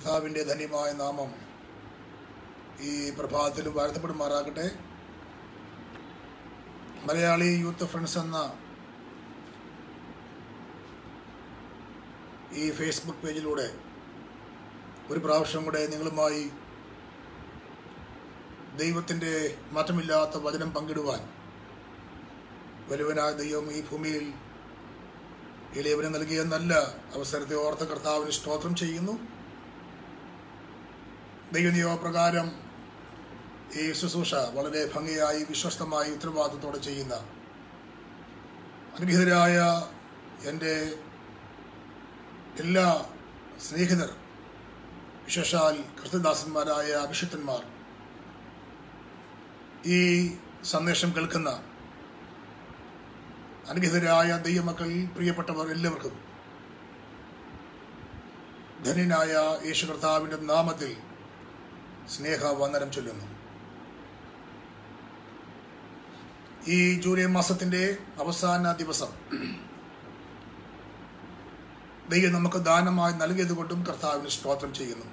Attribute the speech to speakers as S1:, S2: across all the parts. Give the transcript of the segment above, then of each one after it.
S1: കർത്താവിൻ്റെ ധന്യമായ നാമം ഈ പ്രഭാതത്തിൽ വാഴ്ത്തപ്പെടുമാറാകട്ടെ മലയാളി യൂത്ത് ഫ്രണ്ട്സ് എന്ന ഈ ഫേസ്ബുക്ക് പേജിലൂടെ ഒരു പ്രാവശ്യം കൂടെ നിങ്ങളുമായി ദൈവത്തിൻ്റെ മാറ്റമില്ലാത്ത വചനം പങ്കിടുവാൻ വലുവനായ ദൈവം ഈ ഭൂമിയിൽ ഇളയവന് നൽകിയ നല്ല അവസരത്തെ ഓർത്ത കർത്താവിന് സ്തോത്രം ചെയ്യുന്നു ദൈവനിയമപ്രകാരം ഈ ശുശ്രൂഷ വളരെ ഭംഗിയായി വിശ്വസ്തമായി ഉത്തരവാദിത്തത്തോടെ ചെയ്യുന്ന അനുഗ്രഹീതരായ എൻ്റെ എല്ലാ സ്നേഹിതർ വിശേഷാൽ കൃത്യദാസന്മാരായ അഭിഷിക്തന്മാർ ഈ സന്ദേശം കേൾക്കുന്ന അനുഗ്രഹീതരായ ദൈവമക്കൾ പ്രിയപ്പെട്ടവർ എല്ലാവർക്കും ധന്യനായ യേശു കർത്താവിൻ്റെ നാമത്തിൽ സ്നേഹ വന്ദനം ചൊല്ലുന്നു ഈ ജൂലൈ മാസത്തിൻ്റെ അവസാന ദിവസം ദൈവം നമുക്ക് ദാനമായി നൽകിയത് കൊണ്ടും കർത്താവിന് സ്തോത്രം ചെയ്യുന്നു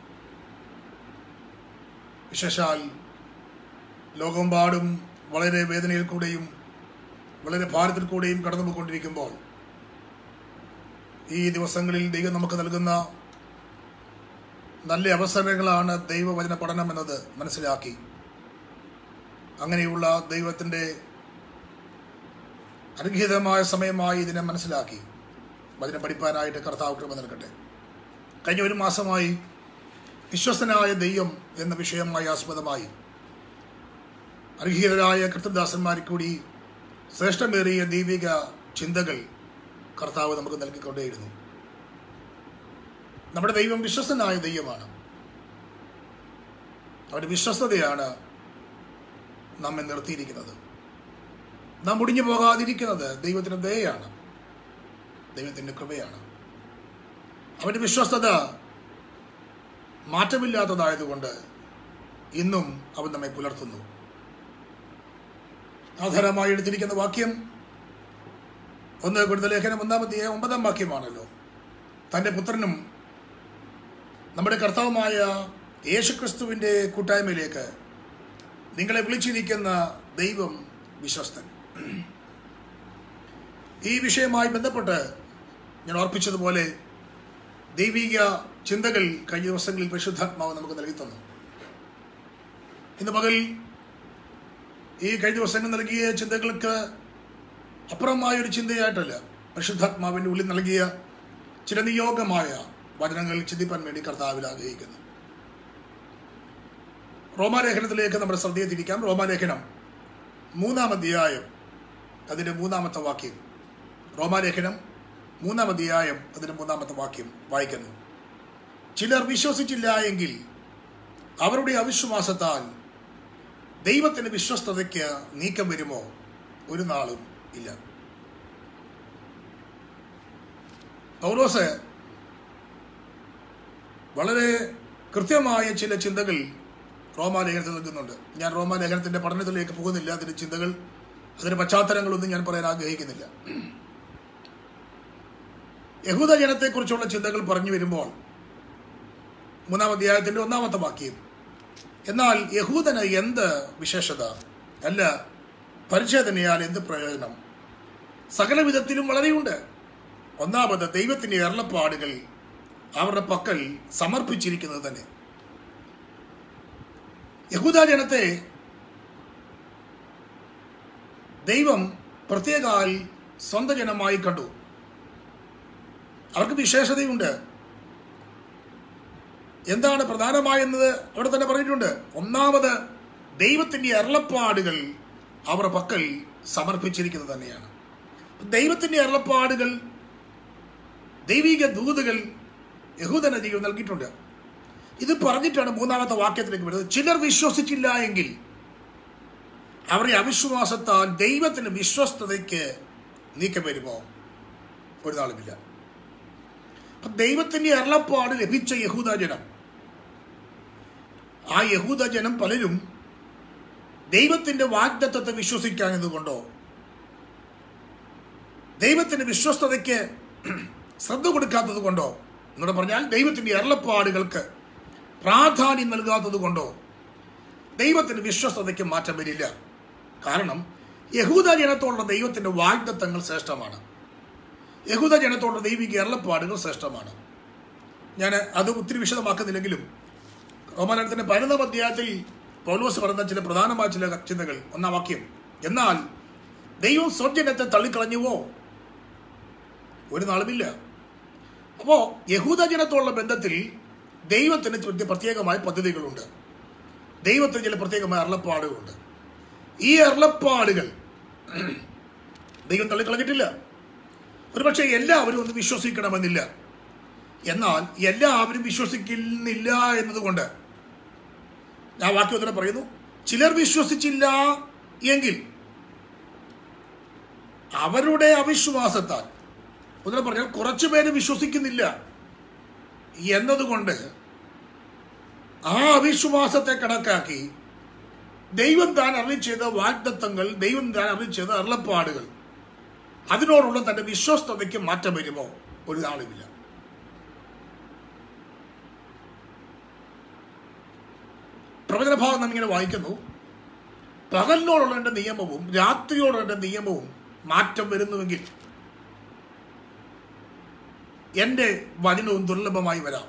S1: വിശേഷാൽ ലോകമെമ്പാടും വളരെ വേദനയിൽ കൂടെയും വളരെ ഭാരത്തിൽ കൂടെയും കടന്നുപോയിക്കൊണ്ടിരിക്കുമ്പോൾ ഈ ദിവസങ്ങളിൽ ദൈവം നമുക്ക് നൽകുന്ന നല്ല അവസരങ്ങളാണ് ദൈവവചന പഠനം എന്നത് മനസ്സിലാക്കി അങ്ങനെയുള്ള ദൈവത്തിൻ്റെ അനുഗ്രഹീതമായ സമയമായി ഇതിനെ മനസ്സിലാക്കി വചനം പഠിപ്പാനായിട്ട് കർത്താവ് കൃപ നൽകട്ടെ കഴിഞ്ഞ ഒരു മാസമായി വിശ്വസ്തനായ ദൈവം എന്ന വിഷയമായി ആസ്പദമായി അനുഗ്രഹീതരായ കൃത്യദാസന്മാരിൽ കൂടി ശ്രേഷ്ഠമേറിയ ദൈവിക ചിന്തകൾ കർത്താവ് നമുക്ക് നൽകിക്കൊണ്ടേയിരുന്നു നമ്മുടെ ദൈവം വിശ്വസ്തനായ ദൈവമാണ് അവരുടെ വിശ്വസ്തതയാണ് നമ്മെ നിർത്തിയിരിക്കുന്നത് നാം മുടിഞ്ഞു പോകാതിരിക്കുന്നത് ദൈവത്തിൻ്റെ ദയയാണ് ദൈവത്തിൻ്റെ കൃപയാണ് അവൻ്റെ വിശ്വസ്തത മാറ്റമില്ലാത്തതായതുകൊണ്ട് ഇന്നും അവൻ നമ്മെ പുലർത്തുന്നു ആധാരമായി എടുത്തിരിക്കുന്ന വാക്യം ഒന്ന് കൂടുതൽ ലേഖനം ഒന്നാമത്തെ ഒമ്പതാം വാക്യമാണല്ലോ തൻ്റെ പുത്രനും നമ്മുടെ കർത്താവുമായ യേശുക്രിസ്തുവിൻ്റെ കൂട്ടായ്മയിലേക്ക് നിങ്ങളെ വിളിച്ചിരിക്കുന്ന ദൈവം വിശ്വസ്തൻ ഈ വിഷയവുമായി ബന്ധപ്പെട്ട് ഞാൻ ഓർപ്പിച്ചതുപോലെ ദൈവിക ചിന്തകൾ കഴിഞ്ഞ ദിവസങ്ങളിൽ പരിശുദ്ധാത്മാവ് നമുക്ക് നൽകി തന്നു ഇന്ന് പകൽ ഈ കഴിഞ്ഞ ദിവസങ്ങൾ നൽകിയ ചിന്തകൾക്ക് അപ്പുറമായ ഒരു ചിന്തയായിട്ടല്ല പരിശുദ്ധാത്മാവിൻ്റെ ഉള്ളിൽ നൽകിയ ചില നിയോഗമായ വചനങ്ങൾ ചിന്തിപ്പാൻ വേണ്ടി കർത്താവിൽ ആഗ്രഹിക്കുന്നു റോമാലേഖനത്തിലേക്ക് നമ്മുടെ ശ്രദ്ധയെ തിരിക്കാം റോമാലേഖനം മൂന്നാം അധ്യായം അതിൻ്റെ മൂന്നാമത്തെ വാക്യം റോമാലേഖനം മൂന്നാം അധ്യായം അതിൻ്റെ മൂന്നാമത്തെ വാക്യം വായിക്കുന്നു ചിലർ വിശ്വസിച്ചില്ല എങ്കിൽ അവരുടെ അവിശ്വാസത്താൽ ദൈവത്തിൻ്റെ വിശ്വസ്തതയ്ക്ക് നീക്കം വരുമോ ഒരു നാളും ഇല്ല പൗലോസ് വളരെ കൃത്യമായ ചില ചിന്തകൾ റോമാലേഖനത്തിൽ നൽകുന്നുണ്ട് ഞാൻ റോമാലേഖനത്തിൻ്റെ പഠനത്തിലേക്ക് പോകുന്നില്ല അതിൻ്റെ ചിന്തകൾ അതിൻ്റെ പശ്ചാത്തലങ്ങളൊന്നും ഞാൻ പറയാൻ ആഗ്രഹിക്കുന്നില്ല യഹൂദ ജനത്തെക്കുറിച്ചുള്ള ചിന്തകൾ പറഞ്ഞു വരുമ്പോൾ മൂന്നാം അധ്യായത്തിൻ്റെ ഒന്നാമത്തെ വാക്യം എന്നാൽ യഹൂദന് എന്ത് വിശേഷത അല്ല പരിച്ഛേദനയാൽ എന്ത് പ്രയോജനം സകല വിധത്തിലും വളരെയുണ്ട് ഒന്നാമത് ദൈവത്തിൻ്റെ എറളപ്പാടുകൾ അവരുടെ പക്കൽ സമർപ്പിച്ചിരിക്കുന്നത് തന്നെ യഹൂദ ജനത്തെ ദൈവം പ്രത്യേകാൽ സ്വന്തം ജനമായി കണ്ടു അവർക്ക് വിശേഷതയുണ്ട് എന്താണ് പ്രധാനമായെന്നത് അവിടെ തന്നെ പറഞ്ഞിട്ടുണ്ട് ഒന്നാമത് ദൈവത്തിൻ്റെ അരുളപ്പാടുകൾ അവരുടെ പക്കൽ സമർപ്പിച്ചിരിക്കുന്നത് തന്നെയാണ് ദൈവത്തിൻ്റെ അരുളപ്പാടുകൾ ദൈവിക ദൂതുകൾ യഹൂദന ദൈവം നൽകിയിട്ടുണ്ട് ഇത് പറഞ്ഞിട്ടാണ് മൂന്നാമത്തെ വാക്യത്തിലേക്ക് വരുന്നത് ചിലർ വിശ്വസിച്ചില്ല എങ്കിൽ അവരുടെ അവിശ്വാസത്താൽ ദൈവത്തിന് വിശ്വസ്തതയ്ക്ക് നീക്കം വരുമോ ഒരു നാളുമില്ല അപ്പൊ ദൈവത്തിന്റെ അരുളപ്പാട് ലഭിച്ച യഹൂദ ജനം ആ യഹൂദ ജനം പലരും ദൈവത്തിന്റെ വാഗ്ദത്തത്തെ വിശ്വസിക്കാഞ്ഞതുകൊണ്ടോ ദൈവത്തിന്റെ വിശ്വസ്തതയ്ക്ക് ശ്രദ്ധ കൊടുക്കാത്തത് കൊണ്ടോ എന്നോട് പറഞ്ഞാൽ ദൈവത്തിന്റെ അരുളപ്പാടുകൾക്ക് പ്രാധാന്യം നൽകാത്തത് കൊണ്ടോ ദൈവത്തിന്റെ വിശ്വസ്തതയ്ക്ക് മാറ്റം വരില്ല കാരണം യഹൂദ ജനത്തോടുള്ള ദൈവത്തിന്റെ വാഗ്ദത്തങ്ങൾ ശ്രേഷ്ഠമാണ് യഹൂദ ജനത്തോടുള്ള ദൈവിക എറളപ്പാടുകൾ ശ്രേഷ്ഠമാണ് ഞാൻ അത് ഒത്തിരി വിശദമാക്കുന്നില്ലെങ്കിലും റോമാനത്തിന്റെ പതിനൊന്നാം അധ്യായത്തിൽ പൗലോസ് പറഞ്ഞ ചില പ്രധാനമായ ചില ചിന്തകൾ ഒന്നാം വാക്യം എന്നാൽ ദൈവം സ്വജനത്തെ തള്ളിക്കളഞ്ഞുവോ ഒരു നാളുമില്ല അപ്പോ യഹൂദ ജനത്തോടുള്ള ബന്ധത്തിൽ ദൈവത്തിന് ചില പ്രത്യേകമായ പദ്ധതികളുണ്ട് ദൈവത്തിന് ചില പ്രത്യേകമായ അരുളപ്പാടുകളുണ്ട് ഈ അരുളപ്പാടുകൾ ദൈവം തള്ളിക്കളഞ്ഞിട്ടില്ല ഒരുപക്ഷെ എല്ലാവരും ഒന്ന് വിശ്വസിക്കണമെന്നില്ല എന്നാൽ എല്ലാവരും വിശ്വസിക്കുന്നില്ല എന്നതുകൊണ്ട് ഞാൻ വാക്യോത്തരം പറയുന്നു ചിലർ വിശ്വസിച്ചില്ല എങ്കിൽ അവരുടെ അവിശ്വാസത്താൽ ഉദരം പറഞ്ഞാൽ കുറച്ചു പേര് വിശ്വസിക്കുന്നില്ല എന്നതുകൊണ്ട് ആ അവിശ്വാസത്തെ കണക്കാക്കി ദൈവം താൻ അറിയിച്ചത് വാഗ്ദത്തങ്ങൾ ദൈവം താൻ അറിയിച്ചത് അരുളപ്പാടുകൾ അതിനോടുള്ള തന്റെ വിശ്വസ്തതയ്ക്ക് മാറ്റം വരുമോ ഒരു നാളുമില്ല പ്രവചന ഭാഗം നാം ഇങ്ങനെ വായിക്കുന്നു പകലിനോടുള്ള എൻ്റെ നിയമവും രാത്രിയോടുള്ള എൻ്റെ നിയമവും മാറ്റം വരുന്നുവെങ്കിൽ എൻ്റെ വചനവും ദുർലഭമായി വരാം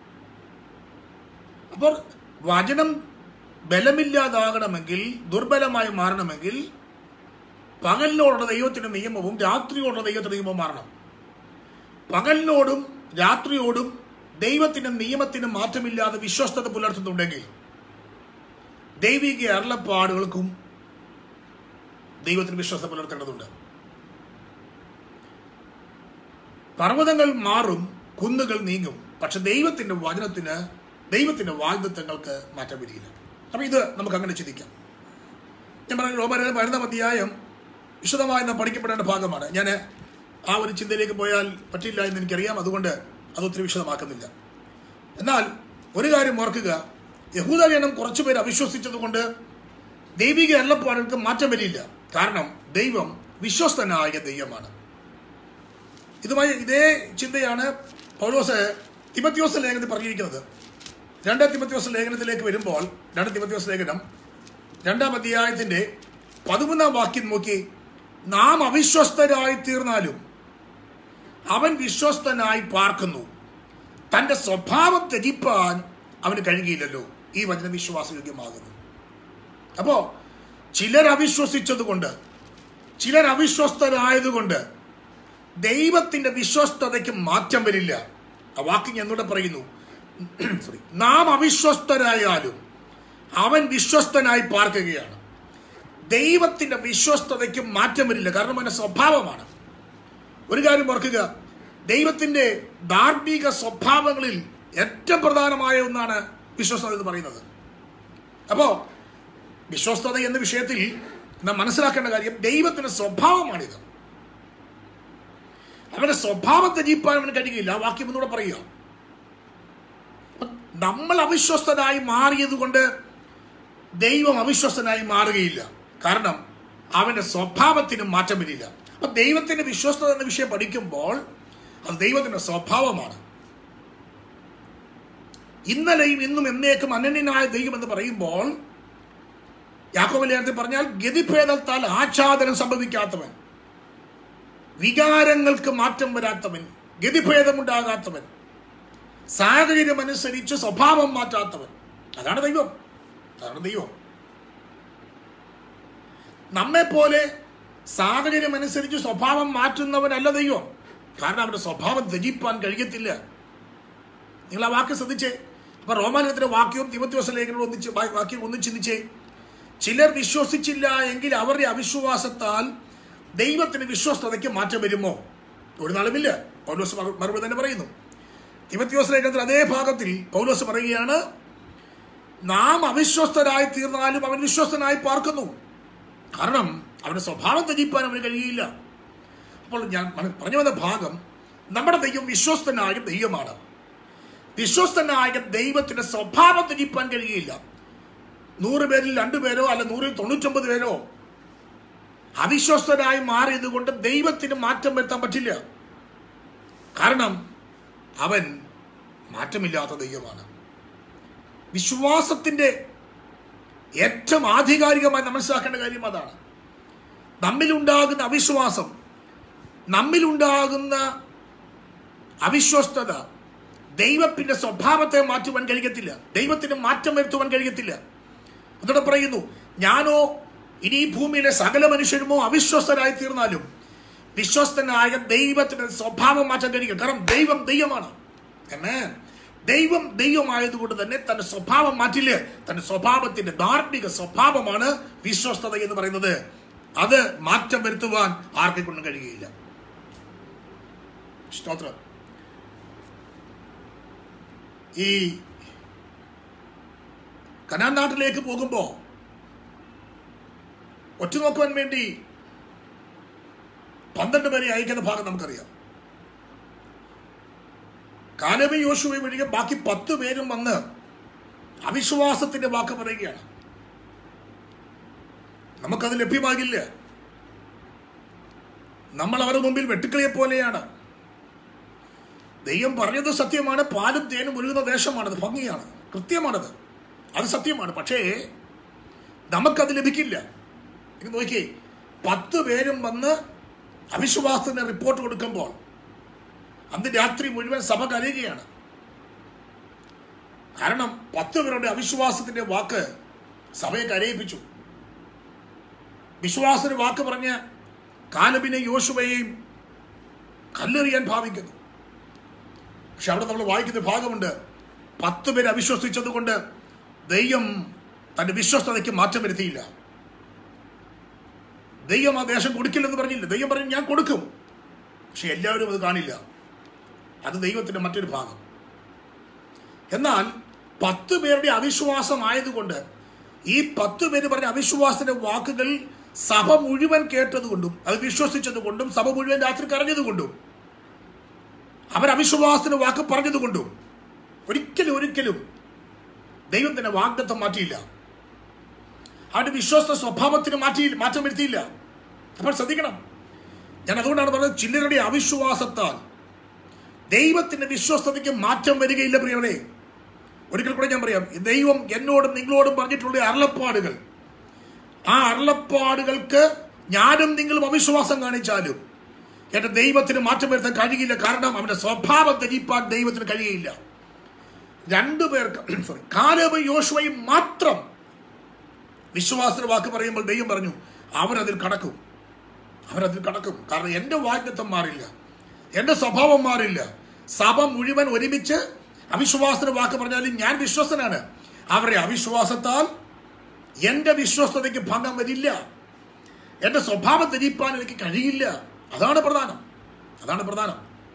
S1: അപ്പോൾ വചനം ബലമില്ലാതാകണമെങ്കിൽ ദുർബലമായി മാറണമെങ്കിൽ പകലിനോടുള്ള ദൈവത്തിന്റെ നിയമവും രാത്രിയോടുള്ള ദൈവത്തിന്റെ നിയമവും മാറണം പകലിനോടും രാത്രിയോടും ദൈവത്തിന്റെ നിയമത്തിന് മാറ്റമില്ലാതെ വിശ്വസ്തത പുലർത്തുന്നുണ്ടെങ്കിൽ ദൈവിക അരുളപ്പാടുകൾക്കും ദൈവത്തിന് വിശ്വസ്ത പുലർത്തേണ്ടതുണ്ട് പർവ്വതങ്ങൾ മാറും കുന്നുകൾ നീങ്ങും പക്ഷെ ദൈവത്തിന്റെ വചനത്തിന് ദൈവത്തിന്റെ വാഗ്ദത്വങ്ങൾക്ക് മാറ്റം വരികയില്ല അപ്പൊ ഇത് നമുക്ക് അങ്ങനെ ചിന്തിക്കാം ഞാൻ പറഞ്ഞ റോമരുടെ പതിനൊന്നാം അധ്യായം വിശദമായി നാം പഠിക്കപ്പെടേണ്ട ഭാഗമാണ് ഞാൻ ആ ഒരു ചിന്തയിലേക്ക് പോയാൽ പറ്റില്ല എന്ന് എനിക്കറിയാം അതുകൊണ്ട് അത് ഒത്തിരി വിശദമാക്കുന്നില്ല എന്നാൽ ഒരു കാര്യം ഓർക്കുക യഹൂദ ജനം കുറച്ചുപേർ അവിശ്വസിച്ചതുകൊണ്ട് ദൈവിക എണ്ണപ്പാടുകൾക്ക് മാറ്റം വരില്ല കാരണം ദൈവം വിശ്വസ്തനായ ദൈവമാണ് ഇതുമായി ഇതേ ചിന്തയാണ് പൗലോസ് തിമത്യോസ് ലേഖനത്തിൽ പറഞ്ഞിരിക്കുന്നത് രണ്ടാം തിമത്യോസ് ലേഖനത്തിലേക്ക് വരുമ്പോൾ രണ്ടാം തിമത്യോസ് ലേഖനം രണ്ടാം അധ്യായത്തിന്റെ പതിമൂന്നാം വാക്യം നോക്കി നാം അവിശ്വസ്തരായി തീർന്നാലും അവൻ വിശ്വസ്തനായി പാർക്കുന്നു തന്റെ സ്വഭാവം ത്യജിപ്പാൻ അവന് കഴിയുകയില്ലല്ലോ ഈ വചനം വിശ്വാസയോഗ്യമാകുന്നു അപ്പോ ചിലർ അവിശ്വസിച്ചതുകൊണ്ട് ചിലർ അവിശ്വസ്തരായതുകൊണ്ട് ദൈവത്തിന്റെ വിശ്വസ്തതയ്ക്ക് മാറ്റം വരില്ല ആ വാക്ക് ഞാൻ എന്നൂടെ പറയുന്നു സോറി നാം അവിശ്വസ്തരായാലും അവൻ വിശ്വസ്തനായി പാർക്കുകയാണ് ദൈവത്തിന്റെ വിശ്വസ്തതയ്ക്ക് മാറ്റം വരില്ല കാരണം അവന്റെ സ്വഭാവമാണ് ഒരു കാര്യം ഓർക്കുക ദൈവത്തിന്റെ ധാർമ്മിക സ്വഭാവങ്ങളിൽ ഏറ്റവും പ്രധാനമായ ഒന്നാണ് വിശ്വസ്തത എന്ന് പറയുന്നത് അപ്പോ വിശ്വസ്തത എന്ന വിഷയത്തിൽ നാം മനസ്സിലാക്കേണ്ട കാര്യം ദൈവത്തിന്റെ സ്വഭാവമാണിത് അവന്റെ സ്വഭാവത്തെ ജീപ്പാൻ അവന് കഴിയില്ല ആ വാക്യം ഒന്നുകൂടെ പറയുക അപ്പൊ നമ്മൾ അവിശ്വസ്തനായി മാറിയത് കൊണ്ട് ദൈവം അവിശ്വസ്തനായി മാറുകയില്ല കാരണം അവന്റെ സ്വഭാവത്തിന് മാറ്റം വരില്ല അപ്പൊ ദൈവത്തിന്റെ വിശ്വസ്തത എന്ന വിഷയം പഠിക്കുമ്പോൾ അത് ദൈവത്തിന്റെ സ്വഭാവമാണ് ഇന്നലെയും ഇന്നും എന്നേക്കും അനന്യനായ ദൈവം എന്ന് പറയുമ്പോൾ യാക്കോബലേഖനത്തിൽ പറഞ്ഞാൽ ഗതിഭേദത്താൽ ആച്ഛാദനം സംഭവിക്കാത്തവൻ വികാരങ്ങൾക്ക് മാറ്റം വരാത്തവൻ ഗതിഭേദമുണ്ടാകാത്തവൻ സാഹചര്യം അനുസരിച്ച് സ്വഭാവം മാറ്റാത്തവൻ അതാണ് ദൈവം അതാണ് ദൈവം നമ്മെ പോലെ സാഹചര്യം അനുസരിച്ച് സ്വഭാവം മാറ്റുന്നവനല്ല ദൈവം കാരണം അവന്റെ സ്വഭാവം ത്യജിപ്പാൻ കഴിയത്തില്ല നിങ്ങൾ ആ വാക്ക് ശ്രദ്ധിച്ചേ അപ്പൊ റോമാനത്തിന്റെ വാക്യവും തിമത്യോസ ലേഖനവും ഒന്നിച്ച് വാ- വാക്യം ഒന്ന് ചിന്തിച്ചേ ചിലർ വിശ്വസിച്ചില്ല എങ്കിൽ അവരുടെ അവിശ്വാസത്താൽ ദൈവത്തിന് വിശ്വസ്തതയ്ക്ക് മാറ്റം വരുമോ ഒരു നാളുമില്ല പൗലോസ് മറു- മറുപടി തന്നെ പറയുന്നു തിമത്യോസ് ലേഖനത്തിൽ അതേ ഭാഗത്തിൽ പൗലോസ് പറയുകയാണ് നാം അവിശ്വസ്തരായി തീർന്നാലും അവൻ വിശ്വസ്തനായി പാർക്കുന്നു കാരണം അവന്റെ സ്വഭാവം ത്യജിപ്പാൻ അവന് കഴിയില്ല അപ്പോൾ ഞാൻ മന- പറഞ്ഞു വന്ന ഭാഗം നമ്മുടെ ദൈവം വിശ്വസ്തനായ ദൈവമാണ് വിശ്വസ്തനായ ദൈവത്തിന്റെ സ്വഭാവം ത്യജിപ്പാൻ കഴിയില്ല നൂറ് പേരിൽ രണ്ടുപേരോ അല്ല നൂറിൽ തൊണ്ണൂറ്റൊമ്പത് പേരോ അവിശ്വസ്തരായി മാറിയത് കൊണ്ട് ദൈവത്തിന് മാറ്റം വരുത്താൻ പറ്റില്ല കാരണം അവൻ മാറ്റമില്ലാത്ത ദൈവമാണ് വിശ്വാസത്തിൻ്റെ ഏറ്റവും ആധികാരികമായി നമ്മൾ മനസ്സിലാക്കേണ്ട കാര്യം അതാണ് നമ്മിലുണ്ടാകുന്ന അവിശ്വാസം നമ്മിലുണ്ടാകുന്ന അവിശ്വസ്തത ദൈവത്തിന്റെ സ്വഭാവത്തെ മാറ്റുവാൻ കഴിയത്തില്ല ദൈവത്തിന് മാറ്റം വരുത്തുവാൻ കഴിയത്തില്ല എന്നിട്ട് പറയുന്നു ഞാനോ ഇനി ഈ ഭൂമിയിലെ സകല മനുഷ്യരുമോ അവിശ്വസ്തരായി തീർന്നാലും വിശ്വസ്തനായ ദൈവത്തിന്റെ സ്വഭാവം മാറ്റാൻ കഴിയും കാരണം ദൈവം ദൈവമാണ് Amen. ദൈവം ദൈവമായതുകൊണ്ട് തന്നെ തന്റെ സ്വഭാവം മാറ്റില്ല തന്റെ സ്വഭാവത്തിന്റെ ധാർമ്മിക സ്വഭാവമാണ് വിശ്വസ്തത എന്ന് പറയുന്നത് അത് മാറ്റം വരുത്തുവാൻ ആർക്കെ കൊണ്ടും കഴിയുകയില്ല സ്തോത്രം ഈ കനാൻ നാട്ടിലേക്ക് പോകുമ്പോൾ ഒറ്റുനോക്കുവാൻ വേണ്ടി പന്ത്രണ്ട് പേരെ അയക്കുന്ന ഭാഗം നമുക്കറിയാം കാലബി യോശുവെ ഒഴികെ ബാക്കി പത്ത് പേരും വന്ന് അവിശ്വാസത്തിന്റെ വാക്ക് പറയുകയാണ് നമുക്കത് ലഭ്യമാകില്ല നമ്മൾ അവരുടെ മുമ്പിൽ വെട്ടുക്കളിയെ പോലെയാണ് ദൈവം പറഞ്ഞത് സത്യമാണ് പാലും തേനും ഒഴുകുന്ന ദേശമാണത് ഭംഗിയാണ് കൃത്യമാണത് അത് സത്യമാണ് പക്ഷേ നമുക്കത് ലഭിക്കില്ല ഇത് നോക്കിയേ പത്ത് പേരും വന്ന് അവിശ്വാസത്തിന് റിപ്പോർട്ട് കൊടുക്കുമ്പോൾ അന്ന് രാത്രി മുഴുവൻ സഭ കരയുകയാണ് കാരണം പത്ത് പേരുടെ അവിശ്വാസത്തിന്റെ വാക്ക് സഭയെ കരയിപ്പിച്ചു വിശ്വാസത്തിന് വാക്ക് പറഞ്ഞ് കാലബിനെ യോശുവയെയും കല്ലെറിയാൻ ഭാവിക്കുന്നു പക്ഷെ അവിടെ നമ്മൾ വായിക്കുന്ന ഭാഗമുണ്ട് പത്ത് പേര് അവിശ്വസിച്ചത് കൊണ്ട് ദൈവം തന്റെ വിശ്വസ്തതയ്ക്ക് മാറ്റം വരുത്തിയില്ല ദൈവം ആ ദേശം കൊടുക്കില്ലെന്ന് പറഞ്ഞില്ല ദൈവം പറഞ്ഞു ഞാൻ കൊടുക്കും പക്ഷെ എല്ലാവരും അത് കാണില്ല അത് ദൈവത്തിന്റെ മറ്റൊരു ഭാഗം എന്നാൽ പത്ത് പേരുടെ അവിശ്വാസമായതുകൊണ്ട് ഈ പത്ത് പേര് പറഞ്ഞ അവിശ്വാസത്തിന്റെ വാക്കുകൾ സഭ മുഴുവൻ കേട്ടതുകൊണ്ടും അത് വിശ്വസിച്ചതുകൊണ്ടും സഭ മുഴുവൻ രാത്രി കരഞ്ഞതുകൊണ്ടും അവർ അവിശ്വാസത്തിന് വാക്ക് പറഞ്ഞതുകൊണ്ടും ഒരിക്കലും ഒരിക്കലും ദൈവം തന്നെ വാഗ്ദത്തം മാറ്റിയില്ല അവരുടെ വിശ്വാസ സ്വഭാവത്തിന് മാറ്റി മാറ്റം വരുത്തിയില്ല അപ്പോൾ ശ്രദ്ധിക്കണം ഞാൻ അതുകൊണ്ടാണ് പറഞ്ഞത് ചിലരുടെ അവിശ്വാസത്താൽ ദൈവത്തിന്റെ വിശ്വസ്തതയ്ക്ക് മാറ്റം വരികയില്ല പ്രിയവരെ ഒരിക്കൽ കൂടെ ഞാൻ പറയാം ദൈവം എന്നോടും നിങ്ങളോടും പറഞ്ഞിട്ടുള്ള അരുളപ്പാടുകൾ ആ അരുളപ്പാടുകൾക്ക് ഞാനും നിങ്ങളും അവിശ്വാസം കാണിച്ചാലും എന്റെ ദൈവത്തിന് മാറ്റം വരുത്താൻ കഴിയില്ല കാരണം അവന്റെ സ്വഭാവം ത്യജിപ്പാൻ ദൈവത്തിന് കഴിയില്ല രണ്ടു പേർക്ക് സോറി കാലബ് യോശുവയും മാത്രം വിശ്വാസത്തിന് വാക്ക് പറയുമ്പോൾ ദൈവം പറഞ്ഞു അവരതിൽ കടക്കും അവരതിൽ കടക്കും കാരണം എന്റെ വാഗ്ദത്വം മാറില്ല എന്റെ സ്വഭാവം മാറില്ല സഭ മുഴുവൻ ഒരുമിച്ച് അവിശ്വാസത്തിന് വാക്ക് പറഞ്ഞാലും ഞാൻ വിശ്വസനാണ് അവരുടെ അവിശ്വാസത്താൽ എന്റെ വിശ്വസ്തതയ്ക്ക് ഭംഗം വരില്ല എന്റെ സ്വഭാവം ത്യജിപ്പാൻ എനിക്ക് കഴിയില്ല അതാണ് പ്രധാനം അതാണ് പ്രധാനം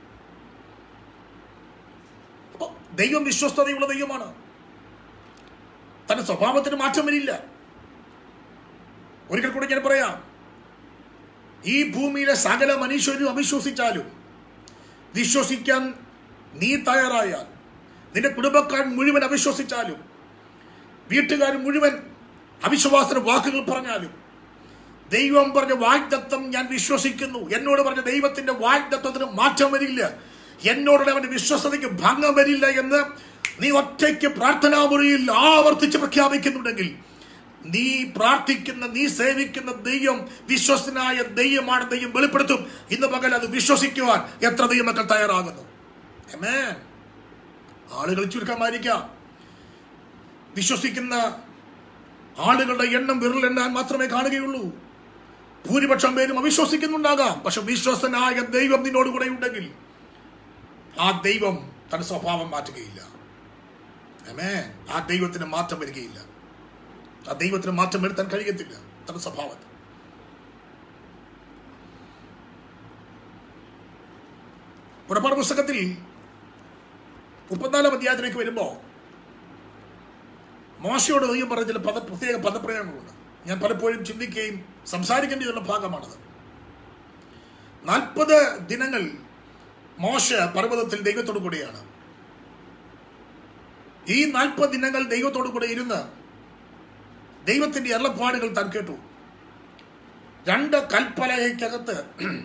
S1: അപ്പൊ ദൈവം വിശ്വസ്തതയുള്ള ദൈവമാണ് തന്റെ സ്വഭാവത്തിന് മാറ്റം വരില്ല ഒരിക്കൽ കൂടി ഞാൻ പറയാം ഈ ഭൂമിയിലെ സകല മനുഷ്യരും അവിശ്വസിച്ചാലും വിശ്വസിക്കാൻ നീ തയ്യാറായാൽ നിന്റെ കുടുംബക്കാർ മുഴുവൻ അവിശ്വസിച്ചാലും വീട്ടുകാർ മുഴുവൻ അവിശ്വാസത്തിന് വാക്കുകൾ പറഞ്ഞാലും ദൈവം പറഞ്ഞ വാഗ്ദത്വം ഞാൻ വിശ്വസിക്കുന്നു എന്നോട് പറഞ്ഞ ദൈവത്തിന്റെ വാഗ്ദത്വത്തിന് മാറ്റം വരില്ല എന്നോടുള്ള അവന്റെ വിശ്വസതയ്ക്ക് ഭംഗം വരില്ല എന്ന് നീ ഒറ്റയ്ക്ക് പ്രാർത്ഥനാമുറിയിൽ ആവർത്തിച്ച് പ്രഖ്യാപിക്കുന്നുണ്ടെങ്കിൽ നീ പ്രാർത്ഥിക്കുന്ന നീ സേവിക്കുന്ന ദൈവം വിശ്വസനായ ദൈവമാണ് ദൈവം വെളിപ്പെടുത്തും ഇന്ന് പകൽ അത് വിശ്വസിക്കുവാൻ എത്ര ദൈവമക്കൾ തയ്യാറാകുന്നു Amen. ആളുകൾ ചുരുക്കമായിരിക്കാം വിശ്വസിക്കുന്ന ആളുകളുടെ എണ്ണം വിരലെണ്ണാൻ മാത്രമേ കാണുകയുള്ളൂ ഭൂരിപക്ഷം പേരും അവിശ്വസിക്കുന്നുണ്ടാകാം പക്ഷെ വിശ്വസനായ ദൈവം നിന്നോട് കൂടെ ഉണ്ടെങ്കിൽ ആ ദൈവം തന്റെ സ്വഭാവം മാറ്റുകയില്ല Amen. ആ ദൈവത്തിന് മാറ്റം വരികയില്ല ആ ദൈവത്തിന് മാറ്റം വരുത്താൻ കഴിയത്തില്ല തന്റെ സ്വഭാവത്തിൽ പുറപ്പാട് പുസ്തകത്തിൽ മുപ്പത്തിനാലാം അധ്യായത്തിലേക്ക് വരുമ്പോൾ മോശയോട് ദൈവം പറഞ്ഞ ചില പദ പ്രത്യേക പദപ്രയോഗങ്ങളുണ്ട് ഞാൻ പലപ്പോഴും ചിന്തിക്കുകയും സംസാരിക്കേണ്ടിയുള്ള ഭാഗമാണത് നാൽപ്പത് ദിനങ്ങൾ മോശ പർവ്വതത്തിൽ ദൈവത്തോടു കൂടിയാണ് ഈ നാൽപ്പത് ദിനങ്ങൾ ദൈവത്തോടു കൂടെ ഇരുന്ന് ദൈവത്തിന്റെ അരുളപ്പാടുകൾ താൻ കേട്ടു രണ്ട് കൽപ്പലകയ്ക്കകത്ത്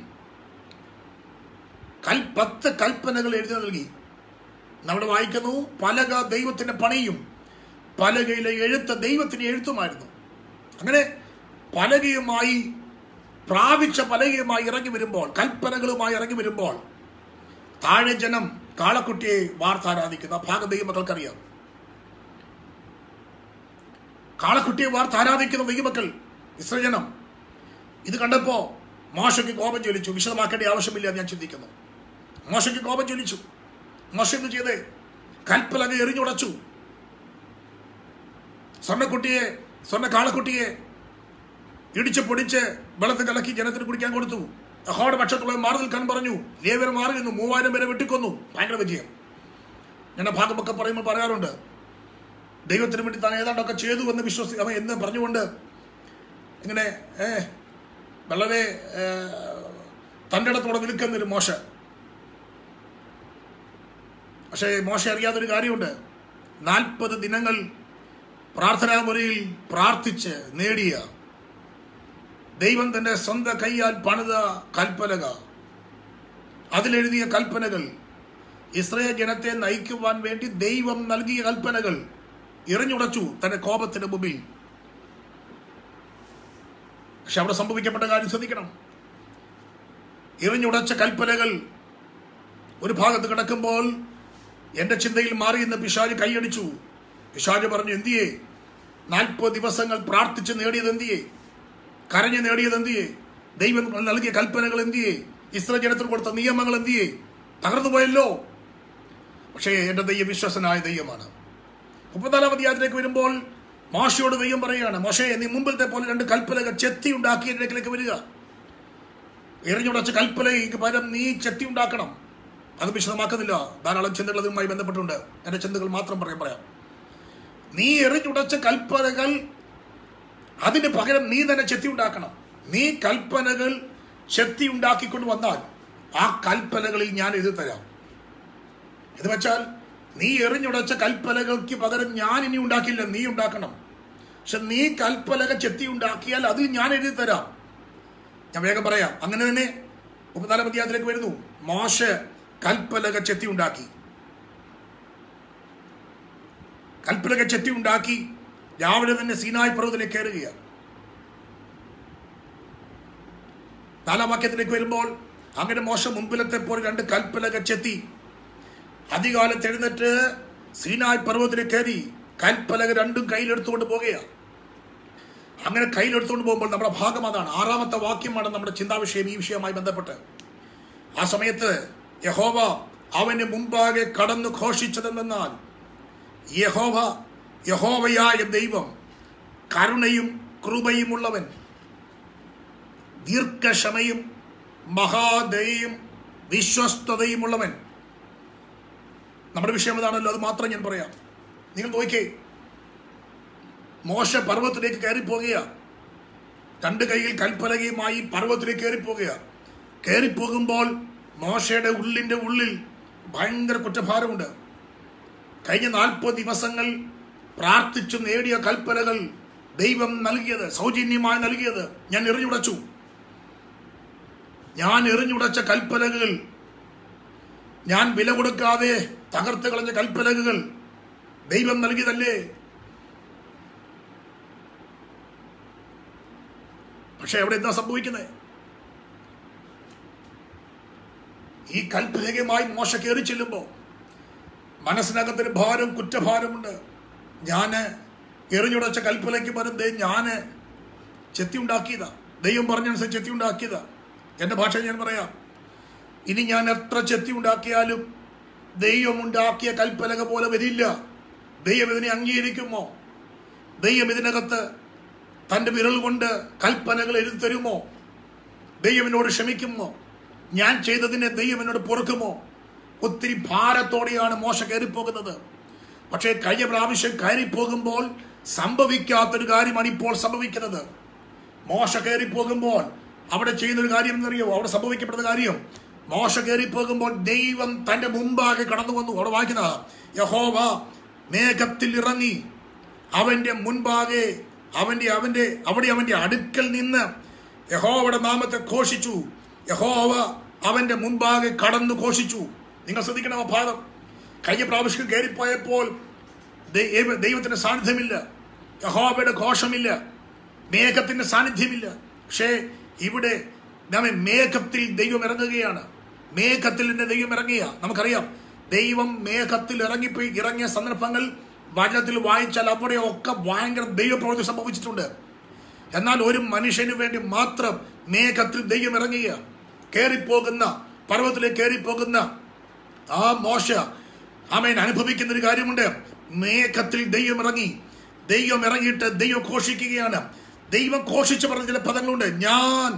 S1: കൽ പത്ത് കൽപ്പനകൾ എഴുതി നൽകി നമ്മൾ വായിക്കുന്നു പലക ദൈവത്തിന്റെ പണിയും പലകയിലെ എഴുത്ത് ദൈവത്തിന് എഴുത്തുമായിരുന്നു അങ്ങനെ പലകയുമായി പ്രാപിച്ച പലകയുമായി ഇറങ്ങി വരുമ്പോൾ കൽപ്പനകളുമായി ഇറങ്ങി വരുമ്പോൾ താഴെ ജനം കാളക്കുട്ടിയെ വാർത്താരാധിക്കുന്ന ആ ഭാഗം ദൈവമക്കൾക്കറിയാം കാളക്കുട്ടിയെ വാർത്താരാധിക്കുന്ന ദൈവമക്കൾ ഇസ്രജനം ഇത് കണ്ടപ്പോ മോശയ്ക്ക് കോപം ജ്വലിച്ചു വിശദമാക്കേണ്ട ആവശ്യമില്ല എന്ന് ഞാൻ ചിന്തിക്കുന്നു മോശയ്ക്ക് കോപം ജ്വലിച്ചു മോശ എന്ത് ചെയ്തേ കൽപ്പലക എറിഞ്ഞുടച്ചു സ്വർണ്ണക്കുട്ടിയെ സ്വർണ്ണ കാളക്കുട്ടിയെ ഇടിച്ച് പൊടിച്ച് വെള്ളത്തിൽ കലക്കി ജനത്തിന് കുടിക്കാൻ കൊടുത്തു അഹോടെ പക്ഷത്തുള്ള മാറി നിൽക്കാൻ പറഞ്ഞു ലേവർ മാറി നിന്നു മൂവായിരം പേരെ വെട്ടിക്കൊന്നു ഭയങ്കര വിജയം ഞാൻ ആ ഭാഗമൊക്കെ പറയുമ്പോൾ പറയാറുണ്ട് ദൈവത്തിന് വേണ്ടി താൻ ഏതാണ്ടൊക്കെ ചെയ്തു എന്ന് വിശ്വസി അവൻ എന്ന് പറഞ്ഞുകൊണ്ട് ഇങ്ങനെ ഏ വളരെ ഏ, തൻ്റെ ഇടത്തോടെ നിൽക്കുന്നൊരു മോശ പക്ഷേ മോശ അറിയാത്തൊരു കാര്യമുണ്ട് നാൽപ്പത് ദിനങ്ങൾ പ്രാർത്ഥനാമുറിയിൽ പ്രാർത്ഥിച്ച് നേടിയ ദൈവം തന്റെ സ്വന്തം കൈയാൽ പണിത കൽപ്പനക അതിലെഴുതിയ കൽപ്പനകൾ ഇസ്രയേൽ ജനത്തെ നയിക്കുവാൻ വേണ്ടി ദൈവം നൽകിയ കൽപ്പനകൾ എറിഞ്ഞുടച്ചു തന്റെ കോപത്തിന് മുമ്പിൽ പക്ഷെ അവിടെ സംഭവിക്കപ്പെട്ട കാര്യം ശ്രദ്ധിക്കണം എറിഞ്ഞുടച്ച കൽപ്പനകൾ ഒരു ഭാഗത്ത് കിടക്കുമ്പോൾ എന്റെ ചിന്തയിൽ മാറി എന്ന് പിശാജ് കൈയടിച്ചു പിശാജ് പറഞ്ഞു എന്തിയേ നാൽപ്പത് ദിവസങ്ങൾ പ്രാർത്ഥിച്ച് നേടിയത് എന്തിയേ കരഞ്ഞ് നേടിയത് എന്തിയേ ദൈവം നൽകിയ കൽപ്പനകൾ എന്തിയേ ഇസ്ര ജനത്തിന് കൊടുത്ത നിയമങ്ങൾ എന്തിയേ തകർന്നു പോയല്ലോ പക്ഷേ എന്റെ ദൈവം വിശ്വസനായ ദൈവമാണ് മുപ്പത്തിനാലാം അധ്യായത്തിലേക്ക് വരുമ്പോൾ മോശയോട് ദൈവം പറയുകയാണ് മോശയെ നീ മുമ്പിലത്തെ പോലെ രണ്ട് കൽപ്പനകൾ ചെത്തി ഉണ്ടാക്കി എൻ്റെ അടുക്കലേക്ക് വരിക എറിഞ്ഞുടച്ച കൽപ്പനയ്ക്ക് പകരം നീ ചെത്തി ഉണ്ടാക്കണം അത് വിശദമാക്കുന്നില്ല ധാരാളം ചിന്തകൾ അതുമായി ബന്ധപ്പെട്ടുണ്ട് എൻ്റെ ചിന്തകൾ മാത്രം പറയാൻ പറയാം നീ എറിഞ്ഞുടച്ച കൽപ്പനകൾ അതിന് പകരം നീ തന്നെ ചെത്തി ഉണ്ടാക്കണം നീ കൽപ്പനകൾ ചെത്തി ഉണ്ടാക്കിക്കൊണ്ട് വന്നാൽ ആ കൽപ്പനകളിൽ ഞാൻ എഴുതി തരാം എന്ന് വെച്ചാൽ നീ എറിഞ്ഞുടച്ച കൽപ്പനകൾക്ക് പകരം ഞാൻ ഇനി ഉണ്ടാക്കില്ല നീ ഉണ്ടാക്കണം പക്ഷെ നീ കൽപ്പലക ചെത്തി ഉണ്ടാക്കിയാൽ അതിൽ ഞാൻ എഴുതി തരാം ഞാൻ വേഗം പറയാം അങ്ങനെ തന്നെ മുപ്പത്തിനാലാം അധ്യായത്തിലേക്ക് വരുന്നു മോശ കൽപ്പലക ചെത്തി ഉണ്ടാക്കി കൽപ്പലക ചെത്തി ഉണ്ടാക്കി രാവിലെ തന്നെ സീനായ് പർവ്വതത്തിലേക്ക് കയറുകയാണ് നാലാം വാക്യത്തിലേക്ക് വരുമ്പോൾ അങ്ങനെ മോശ മുമ്പിലത്തെ പോലെ രണ്ട് കൽപ്പലക ചെത്തി അധികാലത്ത് എഴുന്നേറ്റ് സീനായ് പർവ്വതത്തിലേക്ക് കയറി കൽപ്പലക രണ്ടും കയ്യിലെടുത്തുകൊണ്ട് പോകുകയാണ് അങ്ങനെ കയ്യിലെടുത്തുകൊണ്ട് പോകുമ്പോൾ നമ്മുടെ ഭാഗം അതാണ് ആറാമത്തെ വാക്യമാണ് നമ്മുടെ ചിന്താവിഷയം ഈ വിഷയവുമായി ബന്ധപ്പെട്ട് ആ സമയത്ത് യഹോവ അവന് മുമ്പാകെ കടന്നു ഘോഷിച്ചതെന്നാൽ യഹോവ യഹോവയായ ദൈവം കരുണയും കൃപയുമുള്ളവൻ ദീർഘക്ഷമയും മഹാദയും വിശ്വസ്തതയുമുള്ളവൻ നമ്മുടെ വിഷയം അതാണല്ലോ അത് മാത്രം ഞാൻ പറയാം നിങ്ങൾ നോക്കിയേ മോശ പർവ്വത്തിലേക്ക് കയറിപ്പോകുക രണ്ട് കൈയിൽ കൽപ്പലകയുമായി പർവ്വത്തിലേക്ക് കയറിപ്പോകുക കയറിപ്പോകുമ്പോൾ മോശയുടെ ഉള്ളിന്റെ ഉള്ളിൽ ഭയങ്കര കുറ്റഭാരമുണ്ട് കഴിഞ്ഞ നാൽപ്പത് ദിവസങ്ങൾ പ്രാർത്ഥിച്ചു നേടിയ കൽപ്പനകൾ ദൈവം നൽകിയത് സൗജന്യമായി നൽകിയത് ഞാൻ എറിഞ്ഞുടച്ചു ഞാൻ എറിഞ്ഞുടച്ച കൽപ്പനകൾ ഞാൻ വില കൊടുക്കാതെ തകർത്ത് കളഞ്ഞ കൽപ്പനകൾ ദൈവം നൽകിയതല്ലേ പക്ഷെ അവിടെ എന്താ സംഭവിക്കുന്നത് ഈ കൽപ്പനകമായി മോശ കയറി ചെല്ലുമ്പോൾ മനസ്സിനകത്തൊരു ഭാരം കുറ്റഭാരമുണ്ട് ഞാന് എറിഞ്ഞുടച്ച കൽപ്പനയ്ക്ക് പകരം ദേ ഞാന് ചെത്തി ഉണ്ടാക്കിയതാ ദൈവം പറഞ്ഞനുസരിച്ച് ചെത്തി ഉണ്ടാക്കിയതാ എൻ്റെ ഭാഷ ഞാൻ പറയാം ഇനി ഞാൻ എത്ര ചെത്തി ഉണ്ടാക്കിയാലും ദൈവം ഉണ്ടാക്കിയ കൽപ്പനക പോലെ വരില്ല ദൈവം ഇതിനെ അംഗീകരിക്കുമോ ദൈവം ഇതിനകത്ത് തൻ്റെ വിരൽ കൊണ്ട് കൽപ്പനകൾ എഴുതി തരുമോ ദൈവം എന്നോട് ക്ഷമിക്കുമോ ഞാൻ ചെയ്തതിനെ ദൈവം എന്നോട് പൊറുക്കുമോ ഒത്തിരി ഭാരത്തോടെയാണ് മോശ കയറിപ്പോകുന്നത് പക്ഷേ കഴിഞ്ഞ പ്രാവശ്യം കയറിപ്പോകുമ്പോൾ സംഭവിക്കാത്തൊരു കാര്യമാണ് ഇപ്പോൾ സംഭവിക്കുന്നത് മോശ കയറിപ്പോകുമ്പോൾ അവിടെ ചെയ്യുന്ന ഒരു കാര്യം എന്നറിയോ അവിടെ സംഭവിക്കപ്പെടുന്ന കാര്യം മോശ കയറിപ്പോകുമ്പോൾ ദൈവം തന്റെ മുമ്പാകെ കടന്നു വന്നു അവിടെ വായിക്കുന്ന യഹോവ മേഘത്തിൽ ഇറങ്ങി അവന്റെ മുൻപാകെ അവന്റെ അവന്റെ അവിടെ അവന്റെ അടുക്കൽ നിന്ന് യഹോവയുടെ നാമത്തെ ഘോഷിച്ചു യഹോവ അവന്റെ മുൻപാകെ കടന്നു ഘോഷിച്ചു നിങ്ങൾ ശ്രദ്ധിക്കണം ആ ഭാഗം കഴിഞ്ഞ പ്രാവശ്യം കയറിപ്പോയപ്പോൾ ദൈവ- ദൈവത്തിന്റെ സാന്നിധ്യമില്ല യഹോബയുടെ ഘോഷമില്ല മേഘത്തിന്റെ സാന്നിധ്യമില്ല പക്ഷേ ഇവിടെ നമ്മെ മേഘത്തിൽ ദൈവം ഇറങ്ങുകയാണ് മേഘത്തിൽ തന്നെ ദൈവം ഇറങ്ങിയ നമുക്കറിയാം ദൈവം മേഘത്തിൽ ഇറങ്ങിപ്പോയി ഇറങ്ങിയ സന്ദർഭങ്ങൾ വചനത്തിൽ വായിച്ചാൽ അവിടെ ഒക്കെ ഭയങ്കര ദൈവപ്രവൃത്തി സംഭവിച്ചിട്ടുണ്ട് എന്നാൽ ഒരു മനുഷ്യന് വേണ്ടി മാത്രം മേഘത്തിൽ ദൈവം ഇറങ്ങിയ കയറിപ്പോകുന്ന പർവ്വതത്തിലേക്ക് കയറിപ്പോകുന്ന ആ മോശ അവൻ അനുഭവിക്കുന്ന ഒരു കാര്യമുണ്ട് മേഘത്തിൽ ദൈവം ഇറങ്ങി ദൈവം ഇറങ്ങിയിട്ട് ദൈവം ഘോഷിക്കുകയാണ് ദൈവം ഘോഷിച്ച് പറഞ്ഞ ചില പദങ്ങളുണ്ട് ഞാൻ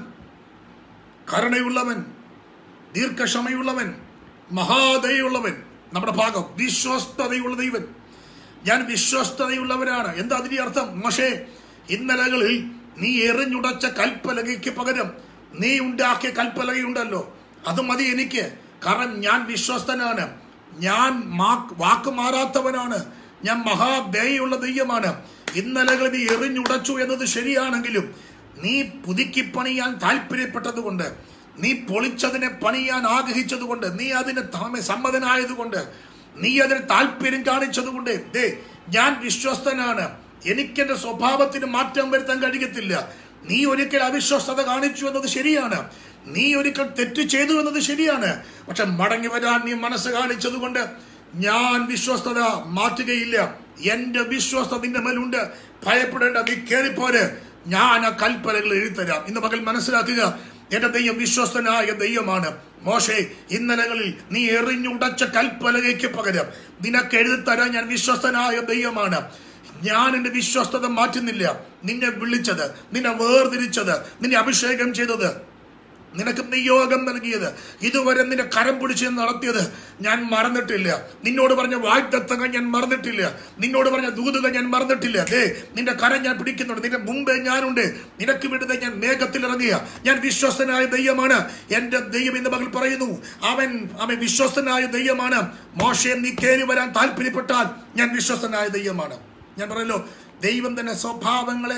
S1: കരുണയുള്ളവൻ ദീർഘക്ഷമയുള്ളവൻ മഹാദയുള്ളവൻ നമ്മുടെ ഭാഗം വിശ്വസ്തതയുള്ള ദൈവൻ ഞാൻ വിശ്വസ്തതയുള്ളവനാണ് എന്താ അതിന്റെ അർത്ഥം മോശേ ഇന്നലകളിൽ നീ എറിഞ്ഞുടച്ച കൽപ്പലകയ്ക്ക് പകരം നീ ഉണ്ടാക്കിയ കൽപ്പലകയുണ്ടല്ലോ അത് മതി എനിക്ക് കാരണം ഞാൻ വിശ്വസ്തനാണ് ഞാൻ മാ- വാക്ക് മാറാത്തവനാണ് ഞാൻ മഹാദയുള്ള ദൈവമാണ് ഇന്നലകൾ നീ എറിഞ്ഞുടച്ചു എന്നത് ശരിയാണെങ്കിലും നീ പുതുക്കി പണിയാൻ താല്പര്യപ്പെട്ടതുകൊണ്ട് നീ പൊളിച്ചതിനെ പണിയാൻ ആഗ്രഹിച്ചതുകൊണ്ട് നീ അതിന് താമ- സമ്മതനായതുകൊണ്ട് നീ അതിന് താല്പര്യം കാണിച്ചതുകൊണ്ട് ദേ ഞാൻ വിശ്വസ്തനാണ് എനിക്കെന്റെ സ്വഭാവത്തിന് മാറ്റം വരുത്താൻ കഴിയത്തില്ല നീ ഒരിക്കൽ അവിശ്വസ്തത കാണിച്ചു എന്നത് ശരിയാണ് നീ ഒരിക്കൽ തെറ്റ് ചെയ്തു എന്നത് ശരിയാണ് പക്ഷെ മടങ്ങി വരാൻ നീ മനസ്സ് കാണിച്ചതുകൊണ്ട് ഞാൻ വിശ്വസ്തത മാറ്റുകയില്ല എന്റെ വിശ്വസ്തത നിന്റെ മേലുണ്ട് ഭയപ്പെടേണ്ട നീ കേറിപ്പോര് ഞാൻ ആ കൽപ്പനകൾ എഴുതരാം ഇന്ന് മകൾ മനസ്സിലാക്കുക എന്റെ ദൈവം വിശ്വസ്തനായ ദൈവമാണ് മോശെ ഇന്നലകളിൽ നീ എറിഞ്ഞുടച്ച കൽപ്പലകയ്ക്ക് പകരം നിനക്ക് എഴുതിത്തരാൻ ഞാൻ വിശ്വസ്തനായ ദൈവമാണ് ഞാൻ എന്റെ വിശ്വസ്തത മാറ്റുന്നില്ല നിന്നെ വിളിച്ചത് നിന്നെ വേർതിരിച്ചത് നിന്നെ അഭിഷേകം ചെയ്തത് നിനക്ക് നിയോഗം നൽകിയത് ഇതുവരെ നിന്റെ കരം പിടിച്ച് നടത്തിയത് ഞാൻ മറന്നിട്ടില്ല നിന്നോട് പറഞ്ഞ വാഗ്ദത്തങ്ങൾ ഞാൻ മറന്നിട്ടില്ല നിന്നോട് പറഞ്ഞ ദൂതുകൾ ഞാൻ മറന്നിട്ടില്ല ദേ നിന്റെ കരം ഞാൻ പിടിക്കുന്നുണ്ട് നിന്റെ മുമ്പേ ഞാനുണ്ട് നിനക്ക് വിടുന്ന ഞാൻ മേഘത്തിൽ ഇറങ്ങിയ ഞാൻ വിശ്വസ്തനായ ദൈവമാണ് എന്റെ ദൈവം ഇന്ന് മകൾ പറയുന്നു അവൻ അവൻ വിശ്വസ്തനായ ദൈവമാണ് മോശയെ നീ കയറി വരാൻ താല്പര്യപ്പെട്ടാൽ ഞാൻ വിശ്വസ്തനായ ദൈവമാണ് ഞാൻ പറയല്ലോ ദൈവം തന്നെ സ്വഭാവങ്ങളെ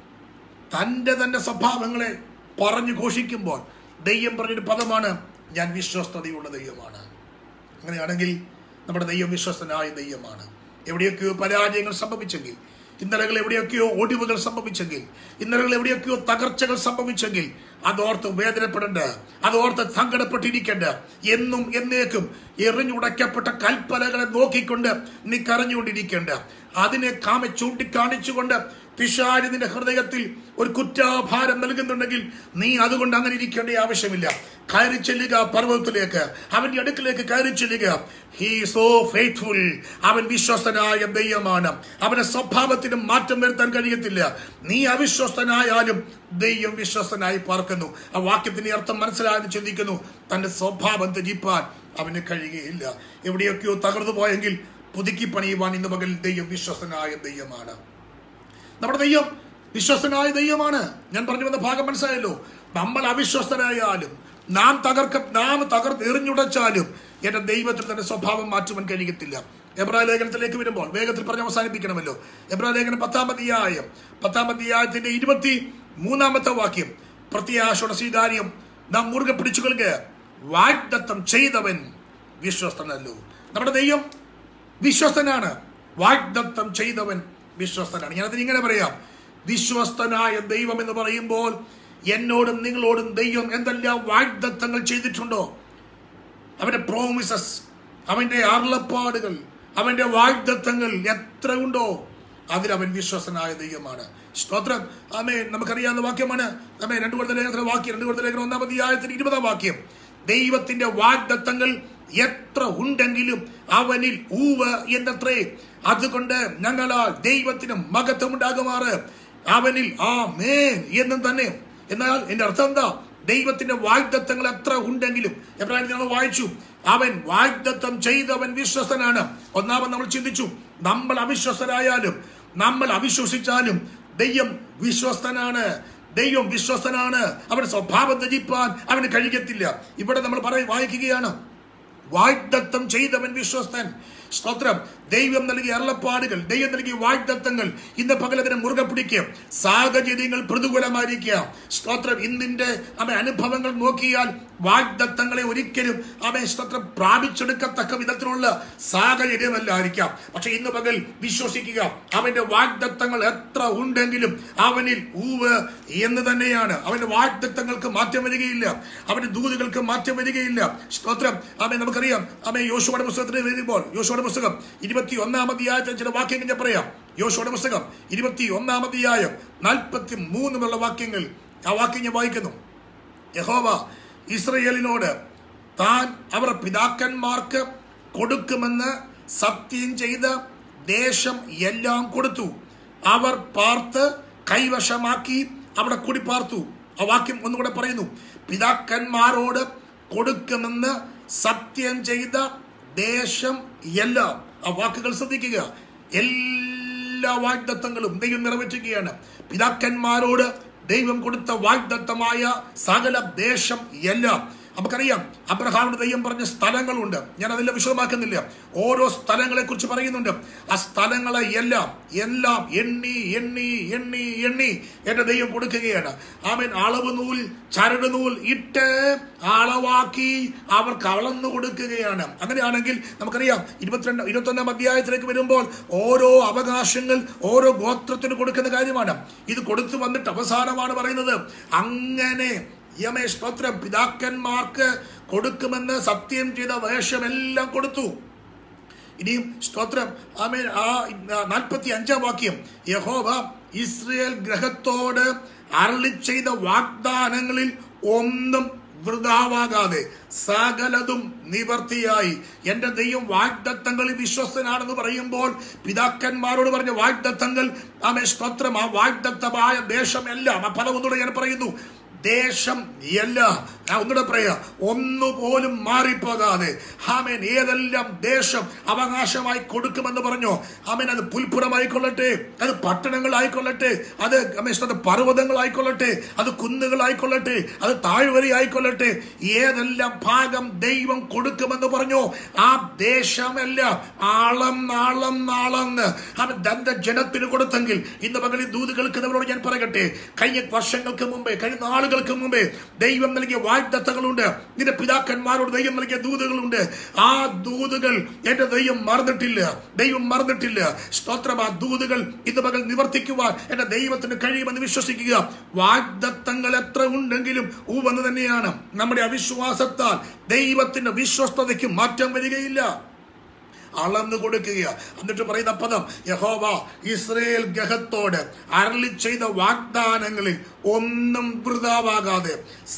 S1: തൻ്റെ തന്നെ സ്വഭാവങ്ങളെ പറഞ്ഞു ഘോഷിക്കുമ്പോൾ ദൈവം പറഞ്ഞൊരു പദമാണ് ഞാൻ വിശ്വസ്തതയുള്ള ദൈവമാണ് അങ്ങനെയാണെങ്കിൽ നമ്മുടെ ദൈവം വിശ്വസ്തനായ ദൈവമാണ് എവിടെയൊക്കെയോ പരാജയങ്ങൾ സംഭവിച്ചെങ്കിൽ ഇന്നലകൾ എവിടെയൊക്കെയോ ഒടിവുകൾ സംഭവിച്ചെങ്കിൽ ഇന്നലകൾ എവിടെയൊക്കെയോ തകർച്ചകൾ സംഭവിച്ചെങ്കിൽ അതോർത്ത് വേദനപ്പെടേണ്ട അതോർത്ത് സങ്കടപ്പെട്ടിരിക്കേണ്ട എന്നും എന്നേക്കും എറിഞ്ഞുടയ്ക്കപ്പെട്ട കൽപ്പനകളെ നോക്കിക്കൊണ്ട് നീ കരഞ്ഞുകൊണ്ടിരിക്കേണ്ട അതിനെ കാമ ചൂണ്ടിക്കാണിച്ചുകൊണ്ട് പിശാരി നിന്റെ ഹൃദയത്തിൽ ഒരു കുറ്റാഭാരം നൽകുന്നുണ്ടെങ്കിൽ നീ അതുകൊണ്ട് അങ്ങനെ ഇരിക്കേണ്ട ആവശ്യമില്ല കയറി ചെല്ലുക പർവ്വതത്തിലേക്ക് അവന്റെ അടുക്കിലേക്ക് കയറി ചെല്ലുക ഹീ സോ ഫെയ്ത്ത്ഫുൾ അവൻ വിശ്വസ്തനായ ദൈവമാണ് അവന്റെ സ്വഭാവത്തിന് മാറ്റം വരുത്താൻ കഴിയത്തില്ല നീ അവിശ്വസ്തനായാലും ദൈവം വിശ്വസ്തനായി പാർക്കുന്നു ആ വാക്യത്തിന്റെ അർത്ഥം മനസ്സിലായെന്ന് ചിന്തിക്കുന്നു തന്റെ സ്വഭാവം ത്യജിപ്പാൻ അവന് കഴിയുകയില്ല എവിടെയൊക്കെയോ തകർന്നു പോയെങ്കിൽ പുതുക്കി പണിയുവാൻ ഇന്ന് മകൾ ദൈവം വിശ്വസ്തനായ ദൈവമാണ് നമ്മുടെ ദൈവം വിശ്വസ്തനായ ദൈവമാണ് ഞാൻ പറഞ്ഞു വന്ന ഭാഗം മനസ്സിലായല്ലോ നമ്മൾ അവിശ്വസ്തനായാലും നാം തകർക്ക നാം തകർത്ത് എറിഞ്ഞുടച്ചാലും എന്റെ ദൈവത്തിൽ തന്നെ സ്വഭാവം മാറ്റുവാൻ കഴിയത്തില്ല എബ്രാഹിം ലേഖനത്തിലേക്ക് വരുമ്പോൾ വേഗത്തിൽ പറഞ്ഞ് അവസാനിപ്പിക്കണമല്ലോ എബ്രാഹിം ലേഖനം പത്താം അധ്യായം പത്താം അധ്യായത്തിന്റെ ഇരുപത്തി മൂന്നാമത്തെ വാക്യം പ്രത്യാശയുടെ സ്വീകാര്യം നാം മുറുകെ പിടിച്ചുകൊള്ളുക വാഗ്ദത്തം ചെയ്തവൻ വിശ്വസ്തനല്ലോ നമ്മുടെ ദൈവം വിശ്വസ്തനാണ് വാഗ്ദത്തം ചെയ്തവൻ വിശ്വസ്തനാണ് ഞാനതിന് ഇങ്ങനെ പറയാം വിശ്വസ്തനായ ദൈവം എന്ന് പറയുമ്പോൾ എന്നോടും നിങ്ങളോടും ദൈവം എന്തെല്ലാം വാഗ്ദത്തങ്ങൾ ചെയ്തിട്ടുണ്ടോ അവന്റെ പ്രോമിസസ് അവന്റെ അരുളപ്പാടുകൾ അവന്റെ വാഗ്ദത്തങ്ങൾ എത്ര ഉണ്ടോ അതിൽ അവൻ വിശ്വസനായ ദൈവമാണ് സ്തോത്രം ആമേ നമുക്കറിയാവുന്ന വാക്യമാണ് ആമേ രണ്ടു കൊടുത്ത ലേഖന വാക്യം രണ്ടു കൊടുത്ത ലേഖനം ഒന്നാം അധ്യായത്തിന് ഇരുപതാം വാക്യം ദൈവത്തിന്റെ വാഗ്ദത്തങ്ങൾ എത്ര ഉണ്ടെങ്കിലും അവനിൽ ഊവ് എന്നത്രേ അതുകൊണ്ട് ഞങ്ങളാൽ ദൈവത്തിന് മഹത്വം ഉണ്ടാകുമാറ് അവനിൽ ആ മേൻ എന്നും തന്നെ എന്നാൽ എന്റെ അർത്ഥം എന്താ ദൈവത്തിന്റെ വാഗ്ദത്തങ്ങൾ എത്ര ഉണ്ടെങ്കിലും എബ്രാഹിം നമ്മൾ വായിച്ചു അവൻ വാഗ്ദത്തം ചെയ്തവൻ വിശ്വസ്തനാണ് ഒന്നാമത് നമ്മൾ ചിന്തിച്ചു നമ്മൾ അവിശ്വസ്തരായാലും നമ്മൾ അവിശ്വസിച്ചാലും ദൈവം വിശ്വസ്തനാണ് ദൈവം വിശ്വസ്തനാണ് അവന്റെ സ്വഭാവം ത്യജിപ്പാൻ അവന് കഴിയത്തില്ല ഇവിടെ നമ്മൾ പറയും വായിക്കുകയാണ് വാഗ്ദത്തം ചെയ്തവൻ വിശ്വസ്തൻ സ്തോത്രം ദൈവം നൽകിയ അരുളപ്പാടുകൾ ദൈവം നൽകിയ വാഗ്ദത്തങ്ങൾ ഇന്ന് പകലതിനെ മുറുകെ പിടിക്കുക സാഹചര്യങ്ങൾ പ്രതികൂലമായിരിക്കുക സ്തോത്രം ഇന്നിന്റെ അവ അനുഭവങ്ങൾ നോക്കിയാൽ വാഗ്ദത്തങ്ങളെ ഒരിക്കലും അവൻ സ്തോത്രം പ്രാപിച്ചെടുക്കത്തക്ക വിധത്തിലുള്ള സാഹചര്യമല്ലായിരിക്കാം പക്ഷെ ഇന്ന് പകൽ വിശ്വസിക്കുക അവന്റെ വാഗ്ദത്തങ്ങൾ എത്ര ഉണ്ടെങ്കിലും അവനിൽ ഊവ് എന്ന് തന്നെയാണ് അവന്റെ വാഗ്ദത്തങ്ങൾക്ക് മാറ്റം വരികയില്ല അവന്റെ ദൂതുകൾക്ക് മാറ്റം വരികയില്ല സ്തോത്രം അവൻ നമുക്കറിയാം അവൻ യോശുവയുടെ പുസ്തകത്തിന് വരുമ്പോൾ യോശുവയുടെ പുസ്തകം ഇരുപത്തി ഒന്നാമതിയായ ചില വാക്യങ്ങൾ ഞാൻ പറയാം യോശുവയുടെ പുസ്തകം ഇരുപത്തി ഒന്നാമതിയായ നാൽപ്പത്തി മൂന്നുമുള്ള വാക്യങ്ങൾ ആ വാക്യം ഞാൻ വായിക്കുന്നു യഹോവ ഇസ്രയേലിനോട് താൻ അവർ പിതാക്കന്മാർക്ക് കൊടുക്കുമെന്ന് സത്യം ചെയ്ത് ദേശം എല്ലാം കൊടുത്തു അവർ പാർത്ത് കൈവശമാക്കി അവിടെ കുടിപ്പാർത്തു ആ വാക്യം ഒന്നുകൂടെ പറയുന്നു പിതാക്കന്മാരോട് കൊടുക്കുമെന്ന് സത്യം ചെയ്ത ദേശം എല്ലാം ആ വാക്കുകൾ ശ്രദ്ധിക്കുക എല്ലാ വാഗ്ദത്തങ്ങളും ദൈവം നിറവേറ്റുകയാണ് പിതാക്കന്മാരോട് ദൈവം കൊടുത്ത വാഗ്ദത്തമായ സകല ദേശം എല്ലാം നമുക്കറിയാം അബ്രഹാമിന്റെ ദൈവം പറഞ്ഞ സ്ഥലങ്ങളുണ്ട് ഞാൻ അതെല്ലാം വിശദമാക്കുന്നില്ല ഓരോ സ്ഥലങ്ങളെ കുറിച്ച് പറയുന്നുണ്ട് ആ സ്ഥലങ്ങളെ എല്ലാം എല്ലാം എണ്ണി എണ്ണി എണ്ണി എണ്ണി എന്റെ ദൈവം കൊടുക്കുകയാണ് ആമൻ അളവ് നൂൽ ചരട് നൂൽ ഇട്ട് അളവാക്കി അവർക്ക് അളന്നു കൊടുക്കുകയാണ് അങ്ങനെയാണെങ്കിൽ നമുക്കറിയാം ഇരുപത്തിരണ്ട് ഇരുപത്തൊന്നാം അധ്യായത്തിലേക്ക് വരുമ്പോൾ ഓരോ അവകാശങ്ങൾ ഓരോ ഗോത്രത്തിന് കൊടുക്കുന്ന കാര്യമാണ് ഇത് കൊടുത്തു വന്നിട്ട് അവസാനമാണ് പറയുന്നത് അങ്ങനെ യമേ സ്തോത്രം പിതാക്കന്മാർക്ക് കൊടുക്കുമെന്ന് സത്യം ചെയ്ത വേഷമെല്ലാം കൊടുത്തു ഇനിയും സ്തോത്രം ആമേൻ ആ നാൽപ്പത്തി അഞ്ചാം വാക്യം യഹോവ ഇസ്രയേൽ ഗ്രഹത്തോട് അരളി ചെയ്ത വാഗ്ദാനങ്ങളിൽ ഒന്നും വൃതാവാകാതെ സകലതും നിവർത്തിയായി എന്റെ ദൈവം വാഗ്ദത്തങ്ങളിൽ വിശ്വസ്തനാണെന്ന് പറയുമ്പോൾ പിതാക്കന്മാരോട് പറഞ്ഞ വാഗ്ദത്തങ്ങൾ ആമേ സ്തോത്രം ആ വാഗ്ദത്തമായ ദേശമെല്ലാം ആ പല ഒന്നുകൂടെ ഞാൻ പറയുന്നു ദേശം എല്ലാം ഞാൻ ഒന്നുകൂടെ പറയാ ഒന്നുപോലും മാറിപ്പോകാതെ ആമേൻ ഏതെല്ലാം ദേശം അവകാശമായി കൊടുക്കുമെന്ന് പറഞ്ഞു ആമേൻ അത് പുൽപ്പുറമായിക്കൊള്ളട്ടെ അത് പട്ടണങ്ങളായിക്കൊള്ളട്ടെ അത് അത് പർവ്വതങ്ങളായിക്കൊള്ളട്ടെ അത് കുന്നുകളായിക്കൊള്ളട്ടെ അത് താഴ്വരി ആയിക്കൊള്ളട്ടെ ഏതെല്ലാം ഭാഗം ദൈവം കൊടുക്കുമെന്ന് പറഞ്ഞു ആ ദേശമെല്ലാം ആളം നാളം നാളന്ന് അവൻ തന്റെ ജനത്തിന് കൊടുത്തെങ്കിൽ ഇന്ന് പകലിൽ ദൂത് കേൾക്കുന്നവരോട് ഞാൻ പറയട്ടെ കഴിഞ്ഞ വർഷങ്ങൾക്ക് മുമ്പേ കഴിഞ്ഞ നാളുകൾക്ക് മുമ്പേ ദൈവം നൽകിയ വാഗ്ദത്തങ്ങളുണ്ട് നിന്റെ പിതാക്കന്മാരോട് ദൈവം നൽകിയ ദൂതുകളുണ്ട് ആ ദൂതുകൾ എന്റെ ദൈവം മറന്നിട്ടില്ല ദൈവം മറന്നിട്ടില്ല സ്തോത്രം ആ ദൂതുകൾ ഇന്ന് പകൽ നിവർത്തിക്കുവാൻ എന്റെ ദൈവത്തിന് കഴിയുമെന്ന് വിശ്വസിക്കുക വാഗ്ദത്തങ്ങൾ എത്ര ഉണ്ടെങ്കിലും ഊവെന്ന് തന്നെയാണ് നമ്മുടെ അവിശ്വാസത്താൽ ദൈവത്തിന്റെ വിശ്വസ്തതയ്ക്ക് മാറ്റം വരികയില്ല അളന്നു കൊടുക്കുക എന്നിട്ട് പറയുന്ന പദം യഹോവ ഇസ്രയേൽ ഗ്രഹത്തോട് അരളി ചെയ്ത വാഗ്ദാനങ്ങളിൽ ഒന്നും വൃതാവാകാതെ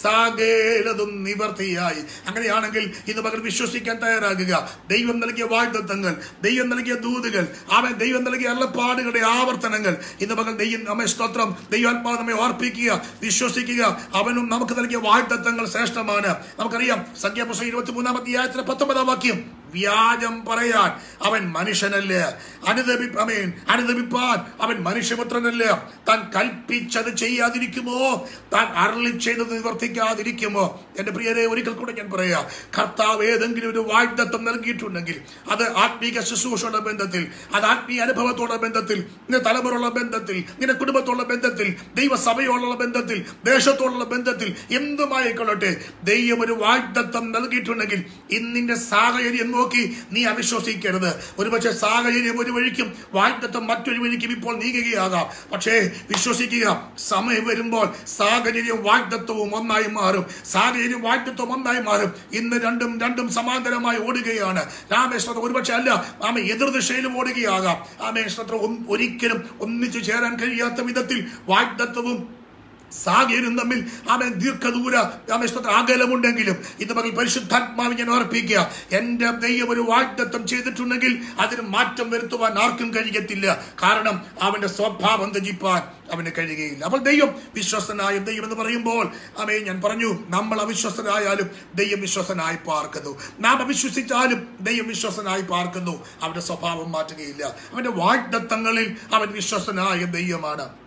S1: സകലതും നിവർത്തിയായി അങ്ങനെയാണെങ്കിൽ ഇന്ന് പകൽ വിശ്വസിക്കാൻ തയ്യാറാകുക ദൈവം നൽകിയ വാഗ്ദത്തങ്ങൾ ദൈവം നൽകിയ ദൂതുകൾ അവൻ ദൈവം നൽകിയ അള്ളപ്പാടുകളുടെ ആവർത്തനങ്ങൾ ഇന്ന് പകൽ ദൈവം നമ്മെ സ്തോത്രം ദൈവാത്മാവ് നമ്മെ ഓർപ്പിക്കുക വിശ്വസിക്കുക അവനും നമുക്ക് നൽകിയ വാഗ്ദത്തങ്ങൾ ശ്രേഷ്ഠമാണ് നമുക്കറിയാം സംഖ്യാപുസ്തകം ഇരുപത്തി മൂന്നാം അധ്യായത്തിന് പത്തൊമ്പതാം വാക്യം വ്യാജം പറയാൻ അവൻ മനുഷ്യനല്ല അനുദപി അമേൻ അനുദപിപ്പാൻ അവൻ മനുഷ്യപുത്രനല്ല താൻ കൽപ്പിച്ചത് ചെയ്യാതിരിക്കുമോ താൻ അരളി ചെയ്തത് നിവർത്തിക്കാതിരിക്കുമോ എന്റെ പ്രിയരെ ഒരിക്കൽ കൂടെ ഞാൻ പറയാം കർത്താവ് ഏതെങ്കിലും ഒരു വാഗ്ദത്വം നൽകിയിട്ടുണ്ടെങ്കിൽ അത് ആത്മീക ശുശ്രൂഷയുടെ ബന്ധത്തിൽ അത് ആത്മീയ അനുഭവത്തോടെ ബന്ധത്തിൽ നിന്റെ തലമുറയുള്ള ബന്ധത്തിൽ നിന്റെ കുടുംബത്തോടുള്ള ബന്ധത്തിൽ ദൈവസഭയോടുള്ള ബന്ധത്തിൽ ദേശത്തോടുള്ള ബന്ധത്തിൽ എന്തുമായിക്കൊള്ളട്ടെ ദൈവം ഒരു വാഗ്ദത്വം നൽകിയിട്ടുണ്ടെങ്കിൽ ഇന്നിന്റെ സാഹചര്യം നോക്കി നീ അവിശ്വസിക്കരുത് ഒരുപക്ഷെ സാഹചര്യം ഒരു വഴിക്കും വാഗ്ദത്വം മറ്റൊരു വഴിക്കും ഇപ്പോൾ നീങ്ങുകയാകാം പക്ഷേ വിശ്വസിക്കുക സമയം വരുമ്പോൾ സാഹചര്യം വാഗ്ദത്വവും ഒന്നായി മാറും സാഹചര്യം വാഗ്ദത്വം ഒന്നായി മാറും ഇന്ന് രണ്ടും രണ്ടും സമാന്തരമായി ഓടുകയാണ് രാമേശ്വരം ഒരുപക്ഷെ അല്ല ആമ എതിർദിശയിലും ഓടുകയാകാം രാമേശ്വരം ഒരിക്കലും ഒന്നിച്ചു ചേരാൻ കഴിയാത്ത വിധത്തിൽ വാഗ്ദത്വവും സാഹചര്യം തമ്മിൽ അവൻ ദീർഘദൂര രാമേശ്വരത്തിൽ അകലമുണ്ടെങ്കിലും ഇന്ന് പകൽ പരിശുദ്ധാത്മാവ് ഞാൻ ഓർപ്പിക്കുക എന്റെ ദൈവം ഒരു വാഗ്ദത്വം ചെയ്തിട്ടുണ്ടെങ്കിൽ അതിന് മാറ്റം വരുത്തുവാൻ ആർക്കും കഴിയത്തില്ല കാരണം അവന്റെ സ്വഭാവം ത്യജിപ്പാൻ അവന് കഴിയുകയില്ല അപ്പോൾ ദൈവം വിശ്വസ്തനായ ദൈവം എന്ന് പറയുമ്പോൾ അവയെ ഞാൻ പറഞ്ഞു നമ്മൾ അവിശ്വസ്തനായാലും ദൈവം വിശ്വസനായി പാർക്കുന്നു നാം അവിശ്വസിച്ചാലും ദൈവം വിശ്വസനായി പാർക്കുന്നു അവന്റെ സ്വഭാവം മാറ്റുകയില്ല അവന്റെ വാഗ്ദത്തങ്ങളിൽ അവൻ വിശ്വസനായ ദൈവമാണ്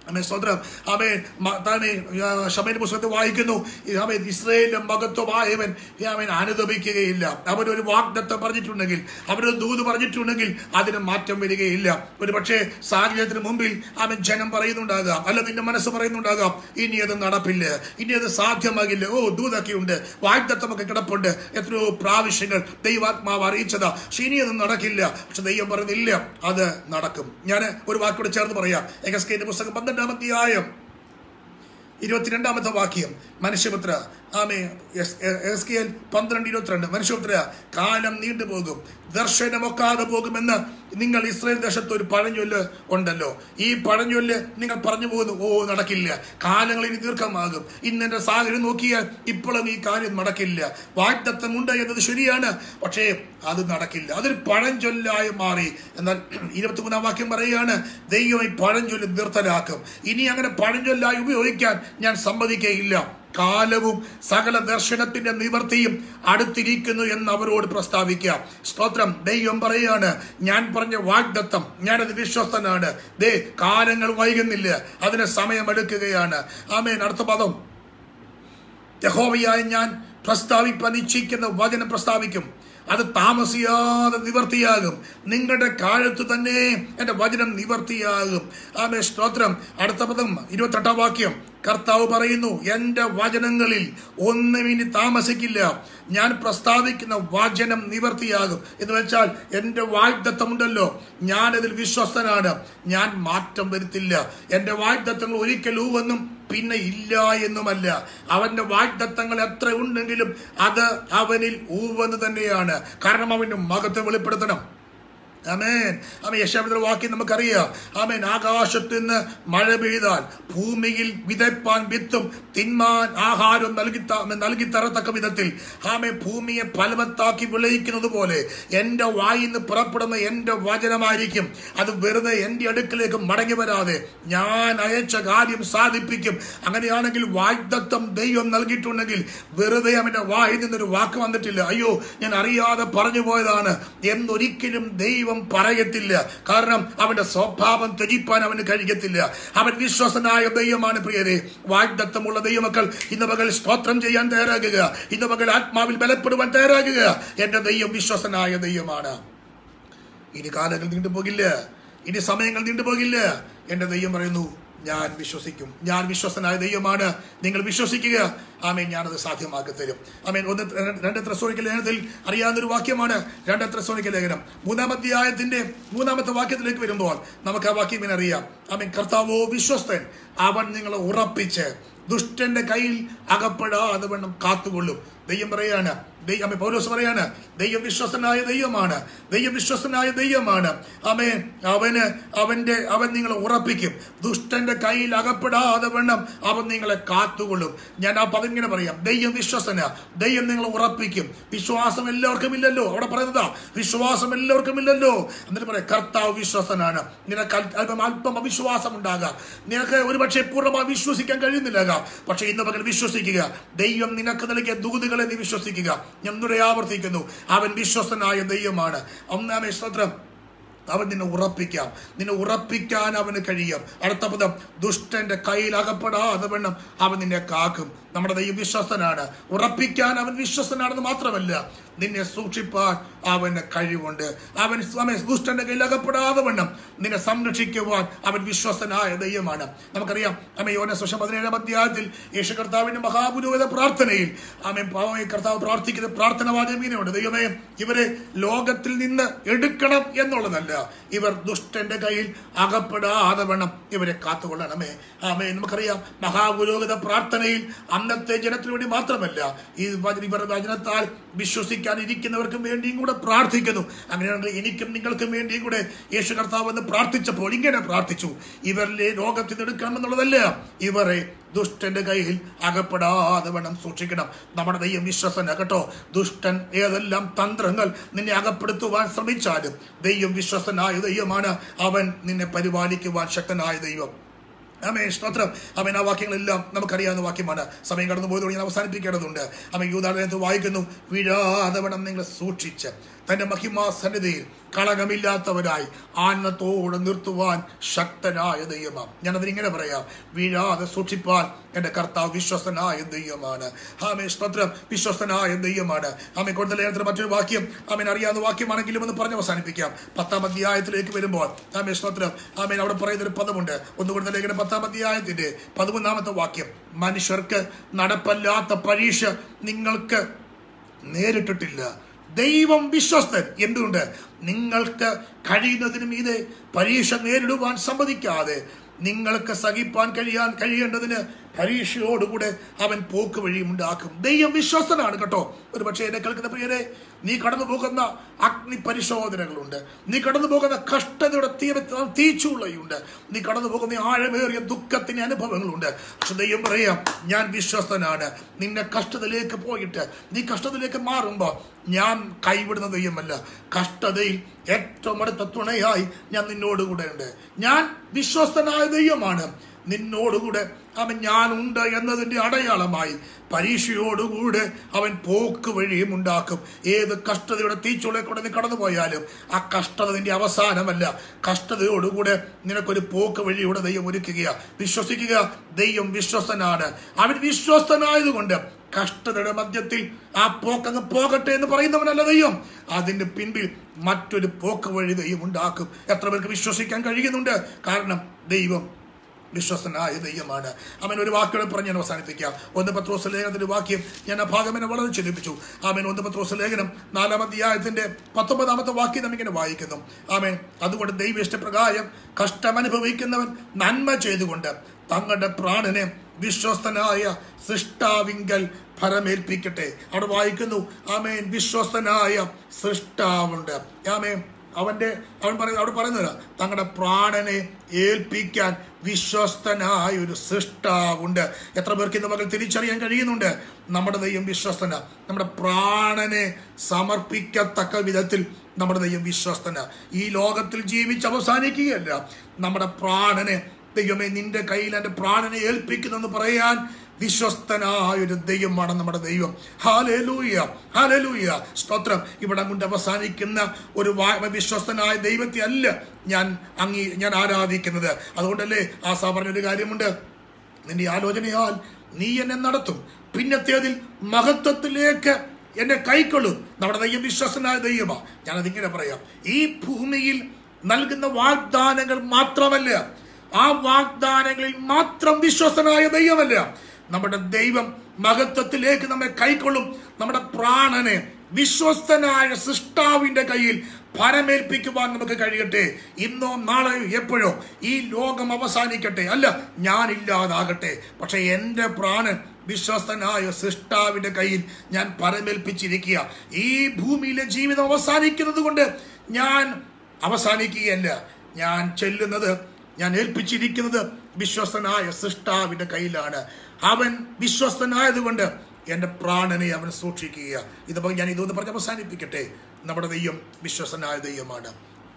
S1: അമേ സ്വതന്ത്രം അമേ താനെ ഷമേൻ പുസ്തകത്തിൽ വായിക്കുന്നു അവൻ ഇസ്രയേലിന്റെ മഹത്വമായവൻ അവൻ അനുദപിക്കുകയില്ല അവനൊരു വാഗ്ദത്തം പറഞ്ഞിട്ടുണ്ടെങ്കിൽ അവനൊരു ദൂത് പറഞ്ഞിട്ടുണ്ടെങ്കിൽ അതിന് മാറ്റം വരികയില്ല ഒരു പക്ഷേ സാഹചര്യത്തിന് മുമ്പിൽ അവൻ ജനം പറയുന്നുണ്ടാകാം അല്ല നിന്റെ മനസ്സ് പറയുന്നുണ്ടാകാം ഇനി അത് നടപ്പില്ല ഇനി അത് സാധ്യമാകില്ല ഓ ദൂതൊക്കെ ഉണ്ട് വാഗ്ദത്തമൊക്കെ കിടപ്പുണ്ട് എത്രയോ പ്രാവശ്യങ്ങൾ ദൈവാത്മാവ് അറിയിച്ചതാ പക്ഷെ ഇനി അത് നടക്കില്ല പക്ഷെ ദൈവം പറയുന്നില്ല അത് നടക്കും ഞാൻ ഒരു വാക്കോട് ചേർന്ന് പറയാം എഗസ്കേന്റെ പുസ്തകം പന്ത്രണ്ടാം അധ്യായം ഇരുപത്തിരണ്ടാമത്തെ വാക്യം മനുഷ്യപുത്ര ആമേ എസ് കെ എൽ പന്ത്രണ്ട് ഇരുപത്തിരണ്ട് മനുഷ്യപുത്ര കാലം നീണ്ടുപോകും ദർശനമൊക്കാതെ പോകുമെന്ന് നിങ്ങൾ ഇസ്രായേൽ ദേശത്ത് ഒരു പഴഞ്ചൊല്ല് ഉണ്ടല്ലോ ഈ പഴഞ്ചൊല്ല് നിങ്ങൾ പറഞ്ഞു പോകുന്നു ഓ നടക്കില്ല കാലങ്ങൾ ഇനി ദീർഘമാകും ഇന്ന് എന്റെ സാഹചര്യം നോക്കിയാൽ ഇപ്പോഴും ഈ കാര്യം നടക്കില്ല വാഗ്ദത്തമുണ്ട് എന്നത് ശരിയാണ് പക്ഷേ അത് നടക്കില്ല അതൊരു പഴഞ്ചൊല്ലായി മാറി എന്നാൽ ഇരുപത്തിമൂന്നാം വാക്യം പറയുകയാണ് ദൈവം ഈ പഴഞ്ചൊല്ല് നിർത്തലാക്കും ഇനി അങ്ങനെ പഴഞ്ചൊല്ലായി ഉപയോഗിക്കാൻ ഞാൻ സമ്മതിക്കുകയില്ല കാലവും സകല ദർശനത്തിന്റെ നിവർത്തിയും അടുത്തിരിക്കുന്നു എന്ന് അവരോട് പ്രസ്താവിക്കാം സ്തോത്രം ദൈവം പറയാണ് ഞാൻ പറഞ്ഞ വാഗ്ദത്തം ഞാനത് വിശ്വസ്തനാണ് ദേ കാലങ്ങൾ വൈകുന്നില്ല അതിന് സമയമെടുക്കുകയാണ് ആമേൻ അടുത്ത പദം യഹോവയായ ഞാൻ പ്രസ്താവിപ്പാൻ ഇച്ഛിക്കുന്ന വചനം പ്രസ്താവിക്കും അത് താമസിയാതെ നിവർത്തിയാകും നിങ്ങളുടെ കാലത്ത് തന്നെ എൻ്റെ വചനം നിവർത്തിയാകും ആമേ സ്തോത്രം അടുത്ത പദം ഇരുപത്തെട്ടാം വാക്യം കർത്താവ് പറയുന്നു എൻ്റെ വചനങ്ങളിൽ ഒന്നും ഇനി താമസിക്കില്ല ഞാൻ പ്രസ്താവിക്കുന്ന വചനം നിവർത്തിയാകും എന്ന് വെച്ചാൽ എൻ്റെ വാഗ്ദത്തമുണ്ടല്ലോ ഞാനതിൽ വിശ്വസ്തനാണ് ഞാൻ മാറ്റം വരുത്തില്ല എൻ്റെ വാഗ്ദത്തങ്ങൾ ഒരിക്കൽ ഊവെന്നും പിന്നെ ഇല്ല എന്നുമല്ല അവന്റെ വാഗ്ദത്തങ്ങൾ എത്ര ഉണ്ടെങ്കിലും അത് അവനിൽ ഊവെന്ന് തന്നെയാണ് കാരണം അവന്റെ മകത്തെ വെളിപ്പെടുത്തണം അമേൻ അമേ യശാവിന്റെ വാക്യം നമുക്കറിയാം ആമേൻ ആകാശത്ത് നിന്ന് മഴ പെയ്താൽ ഭൂമിയിൽ വിതയ്പ്പാൻ വിത്തും തിന്മാൻ ആഹാരം നൽകി നൽകി തരത്തക്ക വിധത്തിൽ ആമേ ഭൂമിയെ ഫലവത്താക്കി വിളയിക്കുന്നത് പോലെ എൻ്റെ വായിൽ നിന്ന് പുറപ്പെടുന്ന എൻ്റെ വചനമായിരിക്കും അത് വെറുതെ എൻ്റെ അടുക്കിലേക്ക് മടങ്ങി വരാതെ ഞാൻ അയച്ച കാര്യം സാധിപ്പിക്കും അങ്ങനെയാണെങ്കിൽ വാഗ്ദത്വം ദൈവം നൽകിയിട്ടുണ്ടെങ്കിൽ വെറുതെ അവന്റെ വായിൽ നിന്നൊരു വാക്ക് വന്നിട്ടില്ല അയ്യോ ഞാൻ അറിയാതെ പറഞ്ഞു പോയതാണ് എന്നൊരിക്കലും ദൈവം പറയത്തില്ല കാരണം അവന്റെ സ്വഭാവം ത്യജിപ്പാൻ അവന് കഴിയത്തില്ല അവൻ വിശ്വസനായ ദൈവമാണ് പ്രിയരെ വാഗ്ദത്തമുള്ള ദൈവമക്കൾ ഇന്ന് പകൽ സ്തോത്രം ചെയ്യാൻ തയ്യാറാകുക ഇന്ന് പകൽ ആത്മാവിൽ ബലപ്പെടുവാൻ തയ്യാറാകുക എന്റെ ദൈവം വിശ്വസനായ ദൈവമാണ് ഇനി കാലങ്ങൾ നീണ്ടുപോകില്ല ഇനി സമയങ്ങൾ നീണ്ടുപോകില്ല എന്റെ ദൈവം പറയുന്നു ഞാൻ വിശ്വസിക്കും ഞാൻ വിശ്വസനായ ദൈവമാണ് നിങ്ങൾ വിശ്വസിക്കുക ആമേൻ ഞാനത് സാധ്യമാക്കി തരും ആമേൻ ഒന്ന് രണ്ട് ത്രസോണിക്കൽ ലേഖനത്തിൽ അറിയാവുന്ന ഒരു വാക്യമാണ് രണ്ട് ത്രസോണിക്കൽ ലേഖനം മൂന്നാം അധ്യായത്തിന്റെ മൂന്നാമത്തെ വാക്യത്തിലേക്ക് വരുമ്പോൾ നമുക്ക് ആ വാക്യം ഇങ്ങനെ അറിയാം ആമേൻ കർത്താവോ വിശ്വസ്തൻ അവൻ നിങ്ങളെ ഉറപ്പിച്ച് ദുഷ്ടന്റെ കയ്യിൽ അകപ്പെടാതെ വണ്ണം കാത്തുകൊള്ളും ദൈവം പറയാണ് ദൈവം പൗലോസ് പറയാണ് ദൈവം വിശ്വസനായ ദൈവമാണ് ദൈവം വിശ്വസനായ ദൈവമാണ് അവൻ അവന് അവന്റെ അവൻ നിങ്ങളെ ഉറപ്പിക്കും ദുഷ്ടന്റെ കയ്യിൽ അകപ്പെടാതെ വണ്ണം അവൻ നിങ്ങളെ കാത്തുകൊള്ളും ഞാൻ ആ പദം ഇങ്ങനെ പറയാം ദൈവം വിശ്വസന ദൈവം നിങ്ങളെ ഉറപ്പിക്കും വിശ്വാസം എല്ലാവർക്കും ഇല്ലല്ലോ അവിടെ പറയുന്നതാ വിശ്വാസം എല്ലാവർക്കും ഇല്ലല്ലോ എന്നിട്ട് പറയാം കർത്താവ് വിശ്വസനാണ് നിനക്ക് അല്പം അല്പം അവിശ്വാസം ഉണ്ടാകാം നിനക്ക് ഒരുപക്ഷെ പൂർണ്ണമായി വിശ്വസിക്കാൻ കഴിയുന്നില്ലാകാം പക്ഷെ ഇന്ന് പകൽ വിശ്വസിക്കുക ദൈവം നിനക്ക് നൽകിയ ദൂതുകളെ നീ വിശ്വസിക്കുക ഞാൻ ഒന്നുകൂടെ ആവർത്തിക്കുന്നു അവൻ വിശ്വസനായ ദൈവമാണ് ഒന്നാമേ സ്തോത്രം അവൻ നിന്നെ ഉറപ്പിക്കാം നിന്നെ ഉറപ്പിക്കാൻ അവന് കഴിയും അടുത്ത പദം ദുഷ്ടന്റെ കയ്യിൽ അകപ്പെടാതെ വേണം അവൻ നിന്നെ കാക്കും നമ്മുടെ ദൈവം വിശ്വസ്തനാണ് ഉറപ്പിക്കാൻ അവൻ വിശ്വസ്തനാണെന്ന് മാത്രമല്ല നിന്നെ സൂക്ഷിപ്പാൻ അവന് കഴിവുണ്ട് അവൻ അവൻ ദുഷ്ടന്റെ കയ്യിൽ അകപ്പെടാതെ വണ്ണം നിന്നെ സംരക്ഷിക്കുവാൻ അവൻ വിശ്വസ്തനായ ദൈവമാണ് നമുക്കറിയാം അമ്മ യോന സുഷം പതിനേഴാം അധ്യായത്തിൽ യേശു കർത്താവിന്റെ മഹാപുരോഹിത പ്രാർത്ഥനയിൽ ആമൻ കർത്താവ് പ്രാർത്ഥിക്കുന്ന പ്രാർത്ഥന വാചകം ഇങ്ങനെയുണ്ട് ദൈവമേ ഇവരെ ലോകത്തിൽ നിന്ന് എടുക്കണം എന്നുള്ളതല്ല ഇവർ ദുഷ്ടന്റെ കയ്യിൽ അകപ്പെടാതെ വേണം ഇവരെ കാത്തുകൊള്ളണമേ ആമേ നമുക്കറിയാം മഹാപുരോഹിത പ്രാർത്ഥനയിൽ അന്നത്തെ ജനത്തിനു വേണ്ടി മാത്രമല്ല ഈ ഇവരുടെ വചനത്താൽ വിശ്വസിക്കാൻ ഇരിക്കുന്നവർക്കും വേണ്ടിയും കൂടെ പ്രാർത്ഥിക്കുന്നു അങ്ങനെയാണെങ്കിൽ എനിക്കും നിങ്ങൾക്കും വേണ്ടിയും കൂടെ യേശു കർത്താവ് എന്ന് പ്രാർത്ഥിച്ചപ്പോൾ ഇങ്ങനെ പ്രാർത്ഥിച്ചു ഇവരിലെ ലോകത്തിൽ നിന്ന് എടുക്കണമെന്നുള്ളതല്ല ഇവരെ ദുഷ്ടന്റെ കയ്യിൽ അകപ്പെടാതെ വേണം സൂക്ഷിക്കണം നമ്മുടെ ദൈവം വിശ്വസന കേട്ടോ ദുഷ്ടൻ ഏതെല്ലാം തന്ത്രങ്ങൾ നിന്നെ അകപ്പെടുത്തുവാൻ ശ്രമിച്ചാലും ദൈവം വിശ്വസനായ ദൈവമാണ് അവൻ നിന്നെ പരിപാലിക്കുവാൻ ശക്തനായ ദൈവം ആമേ സ്തോത്രം അവൻ ആ വാക്യങ്ങളെല്ലാം നമുക്കറിയാവുന്ന വാക്യമാണ് സമയം കടന്നു പോയതോടെ ഞാൻ അവസാനിപ്പിക്കേണ്ടതുണ്ട് അവൻ യൂതാടനത്ത് വായിക്കുന്നു വീഴാതെ വേണം നിങ്ങൾ സൂക്ഷിച്ച് തന്റെ മഹിമാ സന്നിധിയിൽ കളങ്കമില്ലാത്തവരായി ആനന്ദത്തോടെ നിർത്തുവാൻ ശക്തനായ ദൈവമാണ് ഞാനതിനിങ്ങനെ പറയാം വീഴാതെ സൂക്ഷിപ്പാൻ എൻ്റെ കർത്താവ് വിശ്വസനായ ദൈവമാണ് ആമേ സ്തോത്രം വിശ്വസനായ ദൈവമാണ് ആമേ കൊടുത്ത ലേഖനത്തിൽ മറ്റൊരു വാക്യം ആമേൻ അറിയാവുന്ന വാക്യമാണെങ്കിലും ഒന്ന് പറഞ്ഞ് അവസാനിപ്പിക്കാം പത്താം അധ്യായത്തിലേക്ക് വരുമ്പോൾ ആമേ സ്തോത്രം ആമേൻ അവിടെ പറയുന്ന ഒരു പദമുണ്ട് ഒന്ന് കൊടുത്ത ലേഖനം പത്താം അധ്യായത്തിന്റെ പതിമൂന്നാമത്തെ വാക്യം മനുഷ്യർക്ക് നടപ്പല്ലാത്ത പരീക്ഷ നിങ്ങൾക്ക് നേരിട്ടിട്ടില്ല ദൈവം വിശ്വസ്തൻ എന്തുകൊണ്ട് നിങ്ങൾക്ക് കഴിയുന്നതിനും ഇത് പരീക്ഷ നേരിടുവാൻ സമ്മതിക്കാതെ നിങ്ങൾക്ക് സഹിപ്പാൻ കഴിയാൻ കഴിയേണ്ടതിന് പരീക്ഷയോടുകൂടെ അവൻ പോക്ക് വഴിയും ഉണ്ടാക്കും ദൈവം വിശ്വസ്തനാണ് കേട്ടോ ഒരു പക്ഷേ എന്നെ കേൾക്കുന്ന പ്രിയരെ നീ കടന്നു പോകുന്ന അഗ്നി പരിശോധനകളുണ്ട് നീ കടന്നു പോകുന്ന കഷ്ടതയുടെ തീര തീച്ചുള്ളയുണ്ട് നീ കടന്നു പോകുന്ന ആഴമേറിയ ദുഃഖത്തിന് അനുഭവങ്ങളുണ്ട് പക്ഷെ ദൈവം പറയാം ഞാൻ വിശ്വസ്തനാണ് നിന്നെ കഷ്ടതയിലേക്ക് പോയിട്ട് നീ കഷ്ടതയിലേക്ക് മാറുമ്പോൾ ഞാൻ കൈവിടുന്ന ദൈവമല്ല കഷ്ടതയിൽ ഏറ്റവും അടുത്ത തുണയായി ഞാൻ നിന്നോടുകൂടെ ഉണ്ട് ഞാൻ വിശ്വസ്തനായ ദൈവമാണ് നിന്നോടുകൂടെ അവൻ ഞാനുണ്ട് എന്നതിന്റെ അടയാളമായി പരീക്ഷയോടുകൂടെ അവൻ പോക്ക് വഴിയും ഉണ്ടാക്കും ഏത് കഷ്ടതയുടെ തീച്ചുളെ കൂടെ നീ കടന്നു പോയാലും ആ കഷ്ടത നിന്റെ അവസാനമല്ല കഷ്ടതയോടുകൂടെ നിനക്കൊരു പോക്ക് വഴിയുടെ ദൈവം ഒരുക്കുകയാ വിശ്വസിക്കുക ദൈവം വിശ്വസ്തനാണ് അവൻ വിശ്വസ്തനായതുകൊണ്ട് കഷ്ടതയുടെ മധ്യത്തിൽ ആ പോക്കങ്ങ് പോകട്ടെ എന്ന് പറയുന്നവനല്ല ദൈവം അതിന്റെ പിൻപിൽ മറ്റൊരു പോക്ക് വഴി ദൈവം ഉണ്ടാക്കും എത്ര പേർക്ക് വിശ്വസിക്കാൻ കഴിയുന്നുണ്ട് കാരണം ദൈവം വിശ്വസനായ ദൈവമാണ് അവൻ ഒരു വാക്കുകൾ പറഞ്ഞ് ഞാൻ അവസാനിപ്പിക്കാം ഒന്ന് പത്രോസ് ലേഖനത്തിന്റെ വാക്യം ഞാൻ ആ ഭാഗം എന്നെ വളരെ ചിന്തിപ്പിച്ചു ആമേൻ ഒന്ന് പത്രോസ് ലേഖനം നാലാം അധ്യായത്തിന്റെ പത്തൊമ്പതാമത്തെ വാക്യം നമ്മിങ്ങനെ വായിക്കുന്നു ആമേൻ അതുകൊണ്ട് ദൈവ ഇഷ്ടപ്രകാരം കഷ്ടമനുഭവിക്കുന്നവൻ നന്മ ചെയ്തുകൊണ്ട് തങ്ങളുടെ പ്രാണനെ വിശ്വസ്തനായ സൃഷ്ടാവിങ്കൽ ഫലമേൽപ്പിക്കട്ടെ അവിടെ വായിക്കുന്നു ആമേൻ വിശ്വസ്തനായ സൃഷ്ടാവുണ്ട് ആമേൻ അവന്റെ അവൻ പറയുന്നത് അവിടെ പറയുന്നത് തങ്ങളുടെ പ്രാണനെ ഏൽപ്പിക്കാൻ വിശ്വസ്തനായ ഒരു സൃഷ്ടാവുണ്ട് എത്ര പേർക്ക് ഇന്ന് മകൾ തിരിച്ചറിയാൻ കഴിയുന്നുണ്ട് നമ്മുടെ ദൈവം വിശ്വസ്തന നമ്മുടെ പ്രാണനെ സമർപ്പിക്കത്തക്ക വിധത്തിൽ നമ്മുടെ ദൈവം വിശ്വസ്തന ഈ ലോകത്തിൽ ജീവിച്ച് അവസാനിക്കുകയല്ല നമ്മുടെ പ്രാണനെ ദൈവമേ നിന്റെ കയ്യിൽ എൻ്റെ പ്രാണനെ ഏൽപ്പിക്കുന്നെന്ന് പറയാൻ വിശ്വസ്തനായ ഒരു ദൈവമാണ് നമ്മുടെ ദൈവം ഹാലലൂയ ഹാലലൂയ സ്തോത്രം ഇവിടെ കൊണ്ട് അവസാനിക്കുന്ന ഒരു വാ- വിശ്വസ്തനായ ദൈവത്തെ അല്ല ഞാൻ അങ്ങീ ഞാൻ ആരാധിക്കുന്നത് അതുകൊണ്ടല്ലേ ആസാ പറഞ്ഞൊരു കാര്യമുണ്ട് നിന്റെ ആലോചനയാൽ നീ എന്നെ നടത്തും പിന്നത്തേതിൽ മഹത്വത്തിലേക്ക് എന്നെ കൈക്കൊള്ളും നമ്മുടെ ദൈവം വിശ്വസനായ ദൈവമാ ഞാനതിങ്ങനെ പറയാം ഈ ഭൂമിയിൽ നൽകുന്ന വാഗ്ദാനങ്ങൾ മാത്രമല്ല ആ വാഗ്ദാനങ്ങളിൽ മാത്രം വിശ്വസനായ ദൈവമല്ല നമ്മുടെ ദൈവം മഹത്വത്തിലേക്ക് നമ്മെ കൈക്കൊള്ളും നമ്മുടെ പ്രാണനെ വിശ്വസ്തനായ സൃഷ്ടാവിന്റെ കയ്യിൽ പരമേൽപ്പിക്കുവാൻ നമുക്ക് കഴിയട്ടെ ഇന്നോ നാളെയോ എപ്പോഴോ ഈ ലോകം അവസാനിക്കട്ടെ അല്ല ഞാനില്ലാതാകട്ടെ പക്ഷെ എൻ്റെ പ്രാണൻ വിശ്വസ്തനായ സൃഷ്ടാവിന്റെ കയ്യിൽ ഞാൻ പരമേൽപ്പിച്ചിരിക്കുക ഈ ഭൂമിയിലെ ജീവിതം അവസാനിക്കുന്നത് കൊണ്ട് ഞാൻ അവസാനിക്കുകയല്ല ഞാൻ ചെല്ലുന്നത് ഞാൻ ഏൽപ്പിച്ചിരിക്കുന്നത് വിശ്വസ്തനായ സൃഷ്ടാവിന്റെ കയ്യിലാണ് അവൻ വിശ്വസ്തനായതുകൊണ്ട് എൻ്റെ പ്രാണനെ അവൻ സൂക്ഷിക്കുക ഇതിപ്പോൾ ഞാൻ ഇതൊന്ന് പറഞ്ഞ് അവസാനിപ്പിക്കട്ടെ നമ്മുടെ ദൈവം വിശ്വസനായ ദൈവമാണ്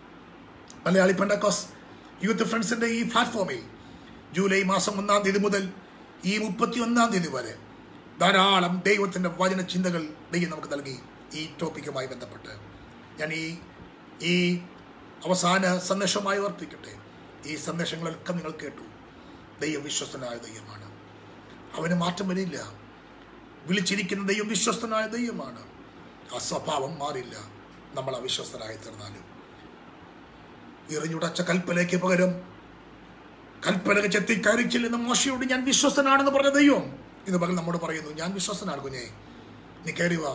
S1: മലയാളി പെണ്ടക്കോസ് യൂത്ത് ഫ്രണ്ട്സിന്റെ ഈ പ്ലാറ്റ്ഫോമിൽ ജൂലൈ മാസം ഒന്നാം തീയതി മുതൽ ഈ മുപ്പത്തി ഒന്നാം തീയതി വരെ ധാരാളം ദൈവത്തിന്റെ വചന ചിന്തകൾ ദൈവം നമുക്ക് നൽകി ഈ ടോപ്പിക്കുമായി ബന്ധപ്പെട്ട് ഞാൻ ഈ ഈ അവസാന സന്ദേശമായി ഓർപ്പിക്കട്ടെ ഈ സന്ദേശങ്ങളൊക്കെ നിങ്ങൾ കേട്ടു ദൈവം വിശ്വസ്തനായ ദൈവമാണ് അവന് മാറ്റം വരില്ല വിളിച്ചിരിക്കുന്ന ദൈവം വിശ്വസ്തനായ ദൈവമാണ് ആ സ്വഭാവം മാറില്ല നമ്മൾ അവിശ്വസ്തരായി തീർന്നാലും എറിഞ്ഞുടച്ച കൽപ്പനയ്ക്ക് പകരം കൽപ്പന ചെത്തി കയറിച്ചില്ലെന്ന മോശയോട് ഞാൻ വിശ്വസ്തനാണെന്ന് പറഞ്ഞ ദൈവം ഇത് പകൽ നമ്മോട് പറയുന്നു ഞാൻ വിശ്വസ്തനാണ് കുഞ്ഞെ നീ കയറി വാ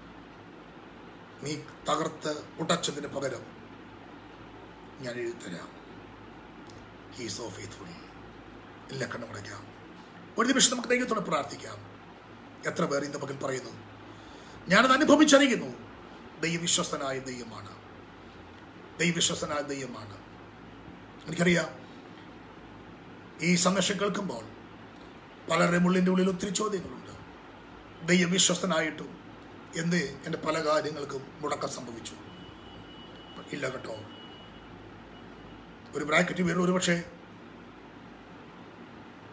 S1: നീ തകർത്ത് ഉടച്ചതിന് പകരം ഞാൻ എഴുതരാം ഹീ സോ ഫെയ്ത്ത്ഫുൾ എല്ലാ കണ്ണുമടയ്ക്കാം ഒരു നിമിഷം നമുക്ക് ദൈവത്തോടെ പ്രാർത്ഥിക്കാം എത്ര പേർ ഇന്ന് പകൽ പറയുന്നു ഞാനത് അനുഭവിച്ചറിയുന്നു ദൈവവിശ്വസ്തനായ ദൈവമാണ് ദൈവവിശ്വസ്തനായ ദൈവമാണ് എനിക്കറിയാം ഈ സന്ദേശം കേൾക്കുമ്പോൾ പലരുടെയും ഉള്ളിൻ്റെ ഉള്ളിൽ ഒത്തിരി ചോദ്യങ്ങളുണ്ട് ദൈവവിശ്വസ്തനായിട്ടും എന്ത് എൻ്റെ പല കാര്യങ്ങൾക്കും മുടക്കം സംഭവിച്ചു ഇല്ല കേട്ടോ ഒരു ബ്രാക്കറ്റ് പേര് ഒരുപക്ഷെ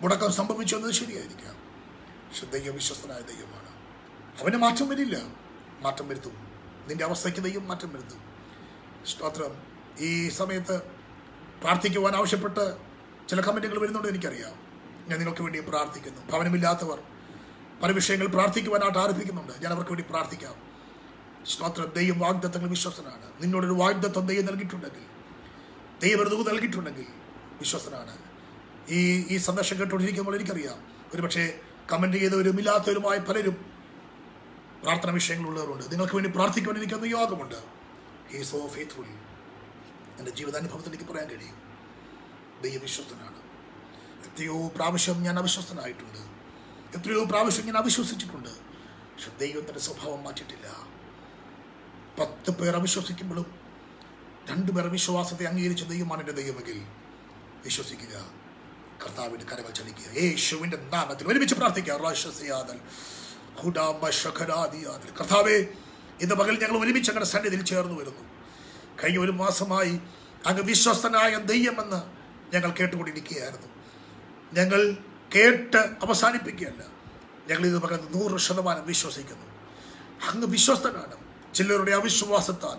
S1: മുടക്കം സംഭവിച്ചു എന്നത് ശരിയായിരിക്കാം പക്ഷെ ദൈവം വിശ്വസ്തനായ ദൈവമാണ് അവന് മാറ്റം വരില്ല മാറ്റം വരുത്തും നിന്റെ അവസ്ഥയ്ക്ക് ദൈവം മാറ്റം വരുത്തും സ്തോത്രം ഈ സമയത്ത് പ്രാർത്ഥിക്കുവാൻ ആവശ്യപ്പെട്ട് ചില കമൻറ്റുകൾ വരുന്നുണ്ട് എനിക്കറിയാം ഞാൻ നിങ്ങൾക്ക് വേണ്ടി പ്രാർത്ഥിക്കുന്നു ഭവനമില്ലാത്തവർ പല വിഷയങ്ങൾ പ്രാർത്ഥിക്കുവാനായിട്ട് ആരംഭിക്കുന്നുണ്ട് ഞാൻ അവർക്ക് വേണ്ടി പ്രാർത്ഥിക്കാം സ്തോത്രം ദൈവം വാഗ്ദത്തങ്ങൾ വിശ്വസനാണ് നിന്നോടൊരു വാഗ്ദത്തം ദൈവം നൽകിയിട്ടുണ്ടെങ്കിൽ ദൈവം ഒരു ദൂത് നൽകിയിട്ടുണ്ടെങ്കിൽ വിശ്വസനാണ് ഈ ഈ സന്ദേശം കേട്ടുകൊണ്ടിരിക്കുമ്പോൾ എനിക്കറിയാം ഒരുപക്ഷെ കമൻറ്റ് ചെയ്തവരും ഇല്ലാത്തവരുമായ പലരും പ്രാർത്ഥന വിഷയങ്ങളുള്ളവരുണ്ട് നിങ്ങൾക്ക് വേണ്ടി പ്രാർത്ഥിക്കുവാൻ എനിക്കൊന്ന് യോഗമുണ്ട് ഹീ സോ ഫെയ്ത്ത്ഫുൾ എൻ്റെ ജീവിതാനുഭവത്തിൽ എനിക്ക് പറയാൻ കഴിയും ദൈവവിശ്വസ്തനാണ് എത്രയോ പ്രാവശ്യം ഞാൻ അവിശ്വസ്തനായിട്ടുണ്ട് എത്രയോ പ്രാവശ്യം ഞാൻ അവിശ്വസിച്ചിട്ടുണ്ട് പക്ഷെ ദൈവത്തിൻ്റെ സ്വഭാവം മാറ്റിയിട്ടില്ല പത്ത് പേർ അവിശ്വസിക്കുമ്പോഴും രണ്ടുപേർ വിശ്വാസത്തെ അംഗീകരിച്ച ദൈവമാണ് എൻ്റെ ദൈവമെങ്കിൽ വിശ്വസിക്കുക കർത്താവിൻ്റെ കരകൾ ചലിക്കുക യേശുവിൻ്റെ നാമത്തിൽ ഒരുമിച്ച് പ്രാർത്ഥിക്കുക റാഷസിയാദൽ ഹുഡാമ ശഖരാദിയാദൽ കർത്താവേ ഇന്ന് പകൽ ഞങ്ങൾ ഒരുമിച്ച് അങ്ങനെ സന്നിധിയിൽ ചേർന്ന് വരുന്നു കഴിഞ്ഞ ഒരു മാസമായി അങ്ങ് വിശ്വസ്തനായ ദൈവമെന്ന് ഞങ്ങൾ കേട്ടുകൊണ്ടിരിക്കുകയായിരുന്നു ഞങ്ങൾ കേട്ട് അവസാനിപ്പിക്കുകയല്ല ഞങ്ങൾ ഇത് പകൽ നൂറ് ശതമാനം വിശ്വസിക്കുന്നു അങ്ങ് വിശ്വസ്തനാണ് ചിലരുടെ അവിശ്വാസത്താൽ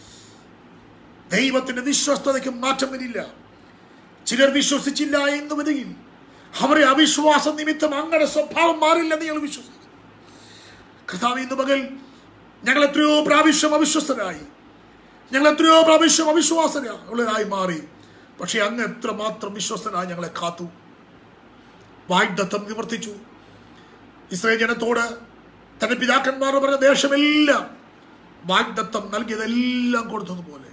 S1: ദൈവത്തിന്റെ വിശ്വസ്തതയ്ക്ക് മാറ്റം വരില്ല ചിലർ വിശ്വസിച്ചില്ല എന്ന് വരികിൽ അവരെ അവിശ്വാസ നിമിത്തം അങ്ങനെ സ്വഭാവം മാറില്ലെന്ന് ഞങ്ങൾ വിശ്വസിക്കുന്നു കർത്താവ് ഇന്ന് പകൽ ഞങ്ങൾ എത്രയോ പ്രാവശ്യം അവിശ്വസ്തരായി ഞങ്ങൾ എത്രയോ പ്രാവശ്യം അവിശ്വാസരായി മാറി പക്ഷെ അങ്ങ് എത്രമാത്രം വിശ്വസ്തനായി ഞങ്ങളെ കാത്തു വാഗ്ദത്തം നിവർത്തിച്ചു ഇസ്രയേൽ ജനത്തോട് തന്റെ പിതാക്കന്മാർ പറഞ്ഞ ദേശമെല്ലാം വാഗ്ദത്തം നൽകിയതെല്ലാം കൊടുത്തതുപോലെ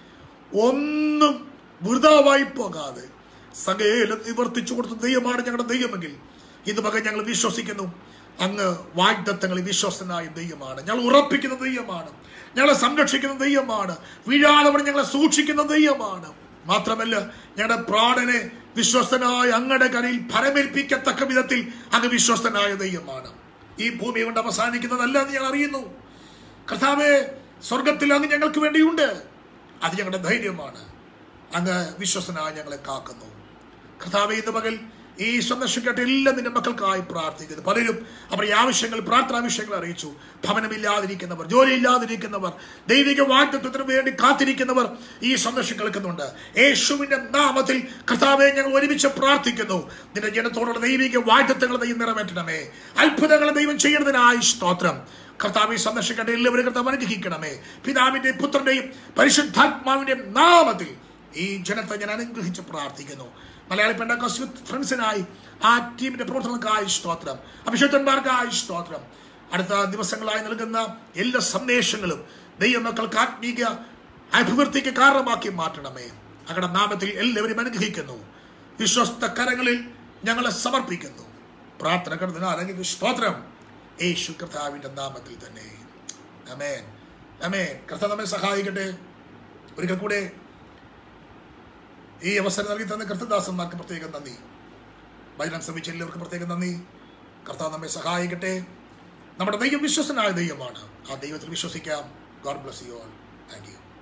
S1: ഒന്നും വൃതാവായി പോകാതെ സകേലം നിവർത്തിച്ചു കൊടുത്ത ദൈവമാണ് ഞങ്ങളുടെ ദൈവമെങ്കിൽ ഇത് മകൻ ഞങ്ങൾ വിശ്വസിക്കുന്നു അങ്ങ് വാഗ്ദത്തങ്ങളിൽ വിശ്വസനായ ദൈവമാണ് ഞങ്ങൾ ഉറപ്പിക്കുന്ന ദൈവമാണ് ഞങ്ങളെ സംരക്ഷിക്കുന്ന ദൈവമാണ് വീഴാതെ ഞങ്ങളെ സൂക്ഷിക്കുന്ന ദൈവമാണ് മാത്രമല്ല ഞങ്ങളുടെ പ്രാണനെ വിശ്വസ്തനായ അങ്ങയുടെ കരയിൽ ഫലമേൽപ്പിക്കത്തക്ക വിധത്തിൽ അങ്ങ് വിശ്വസ്തനായ ദൈവമാണ് ഈ ഭൂമി കൊണ്ട് അവസാനിക്കുന്നതല്ല എന്ന് ഞങ്ങൾ അറിയുന്നു കർത്താവെ സ്വർഗത്തിൽ അങ്ങ് ഞങ്ങൾക്ക് വേണ്ടിയുണ്ട് അത് ഞങ്ങളുടെ ധൈര്യമാണ് അങ്ങ് വിശ്വസനായ ഞങ്ങളെ കാക്കുന്നു കർത്താവെ ഇന്ന് പകൽ ഈ സന്ദർശനം കേട്ട എല്ലാ നിന്റെ മക്കൾക്കായി പ്രാർത്ഥിക്കുന്നു പലരും അവരുടെ ആവശ്യങ്ങൾ പ്രാർത്ഥനാ വിഷയങ്ങൾ അറിയിച്ചു ഭവനമില്ലാതിരിക്കുന്നവർ ജോലിയില്ലാതിരിക്കുന്നവർ ദൈവിക വാഗ്ദത്വത്തിന് വേണ്ടി കാത്തിരിക്കുന്നവർ ഈ സന്ദർശനം കേൾക്കുന്നുണ്ട് യേശുവിന്റെ നാമത്തിൽ കർത്താവെ ഞങ്ങൾ ഒരുമിച്ച് പ്രാർത്ഥിക്കുന്നു നിന്റെ ജനത്തോടുള്ള ദൈവിക വാഗ്ദത്വങ്ങൾ ദൈവം നിറവേറ്റണമേ അത്ഭുതങ്ങൾ ദൈവം ചെയ്യുന്നതിനായി സ്തോത്രം കർത്താവെ സന്ദർശിക്കേണ്ട എല്ലാവരും കർത്താവ് അനുഗ്രഹിക്കണമേ പിതാവിന്റെയും പുത്രന്റെയും പരിശുദ്ധാത്മാവിന്റെയും നാമത്തിൽ ഈ ജനത്തെ ഞാൻ അനുഗ്രഹിച്ച് പ്രാർത്ഥിക്കുന്നു മലയാളി പെണ്ടക്കോസ് യൂത്ത് ഫ്രണ്ട്സിനായി ആ ടീമിന്റെ പ്രവർത്തനങ്ങൾക്കായി സ്തോത്രം അഭിഷേകന്മാർക്കായി സ്തോത്രം അടുത്ത ദിവസങ്ങളായി നൽകുന്ന എല്ലാ സന്ദേശങ്ങളും ദൈവമക്കൾക്ക് ആത്മീക അഭിവൃദ്ധിക്ക് കാരണമാക്കി മാറ്റണമേ അങ്ങയുടെ നാമത്തിൽ എല്ലാവരും അനുഗ്രഹിക്കുന്നു വിശ്വസ്ത കരങ്ങളിൽ ഞങ്ങളെ സമർപ്പിക്കുന്നു പ്രാർത്ഥന കടന്നു അല്ലെങ്കിൽ സ്തോത്രം യേശു കർത്താവിന്റെ നാമത്തിൽ തന്നെ അമേൻ അമേൻ കർത്താവ് നമ്മെ സഹായിക്കട്ടെ ഒരിക്കൽ കൂടെ ഈ അവസരം നൽകി തന്ന കർത്തദാസന്മാർക്ക് പ്രത്യേകം നന്ദി ഭജനം ശ്രമിച്ച എല്ലാവർക്കും പ്രത്യേകം നന്ദി കർത്താവ് നമ്മെ സഹായിക്കട്ടെ നമ്മുടെ ദൈവം വിശ്വസനായ ദൈവമാണ് ആ ദൈവത്തിൽ വിശ്വസിക്കാം God bless you all thank U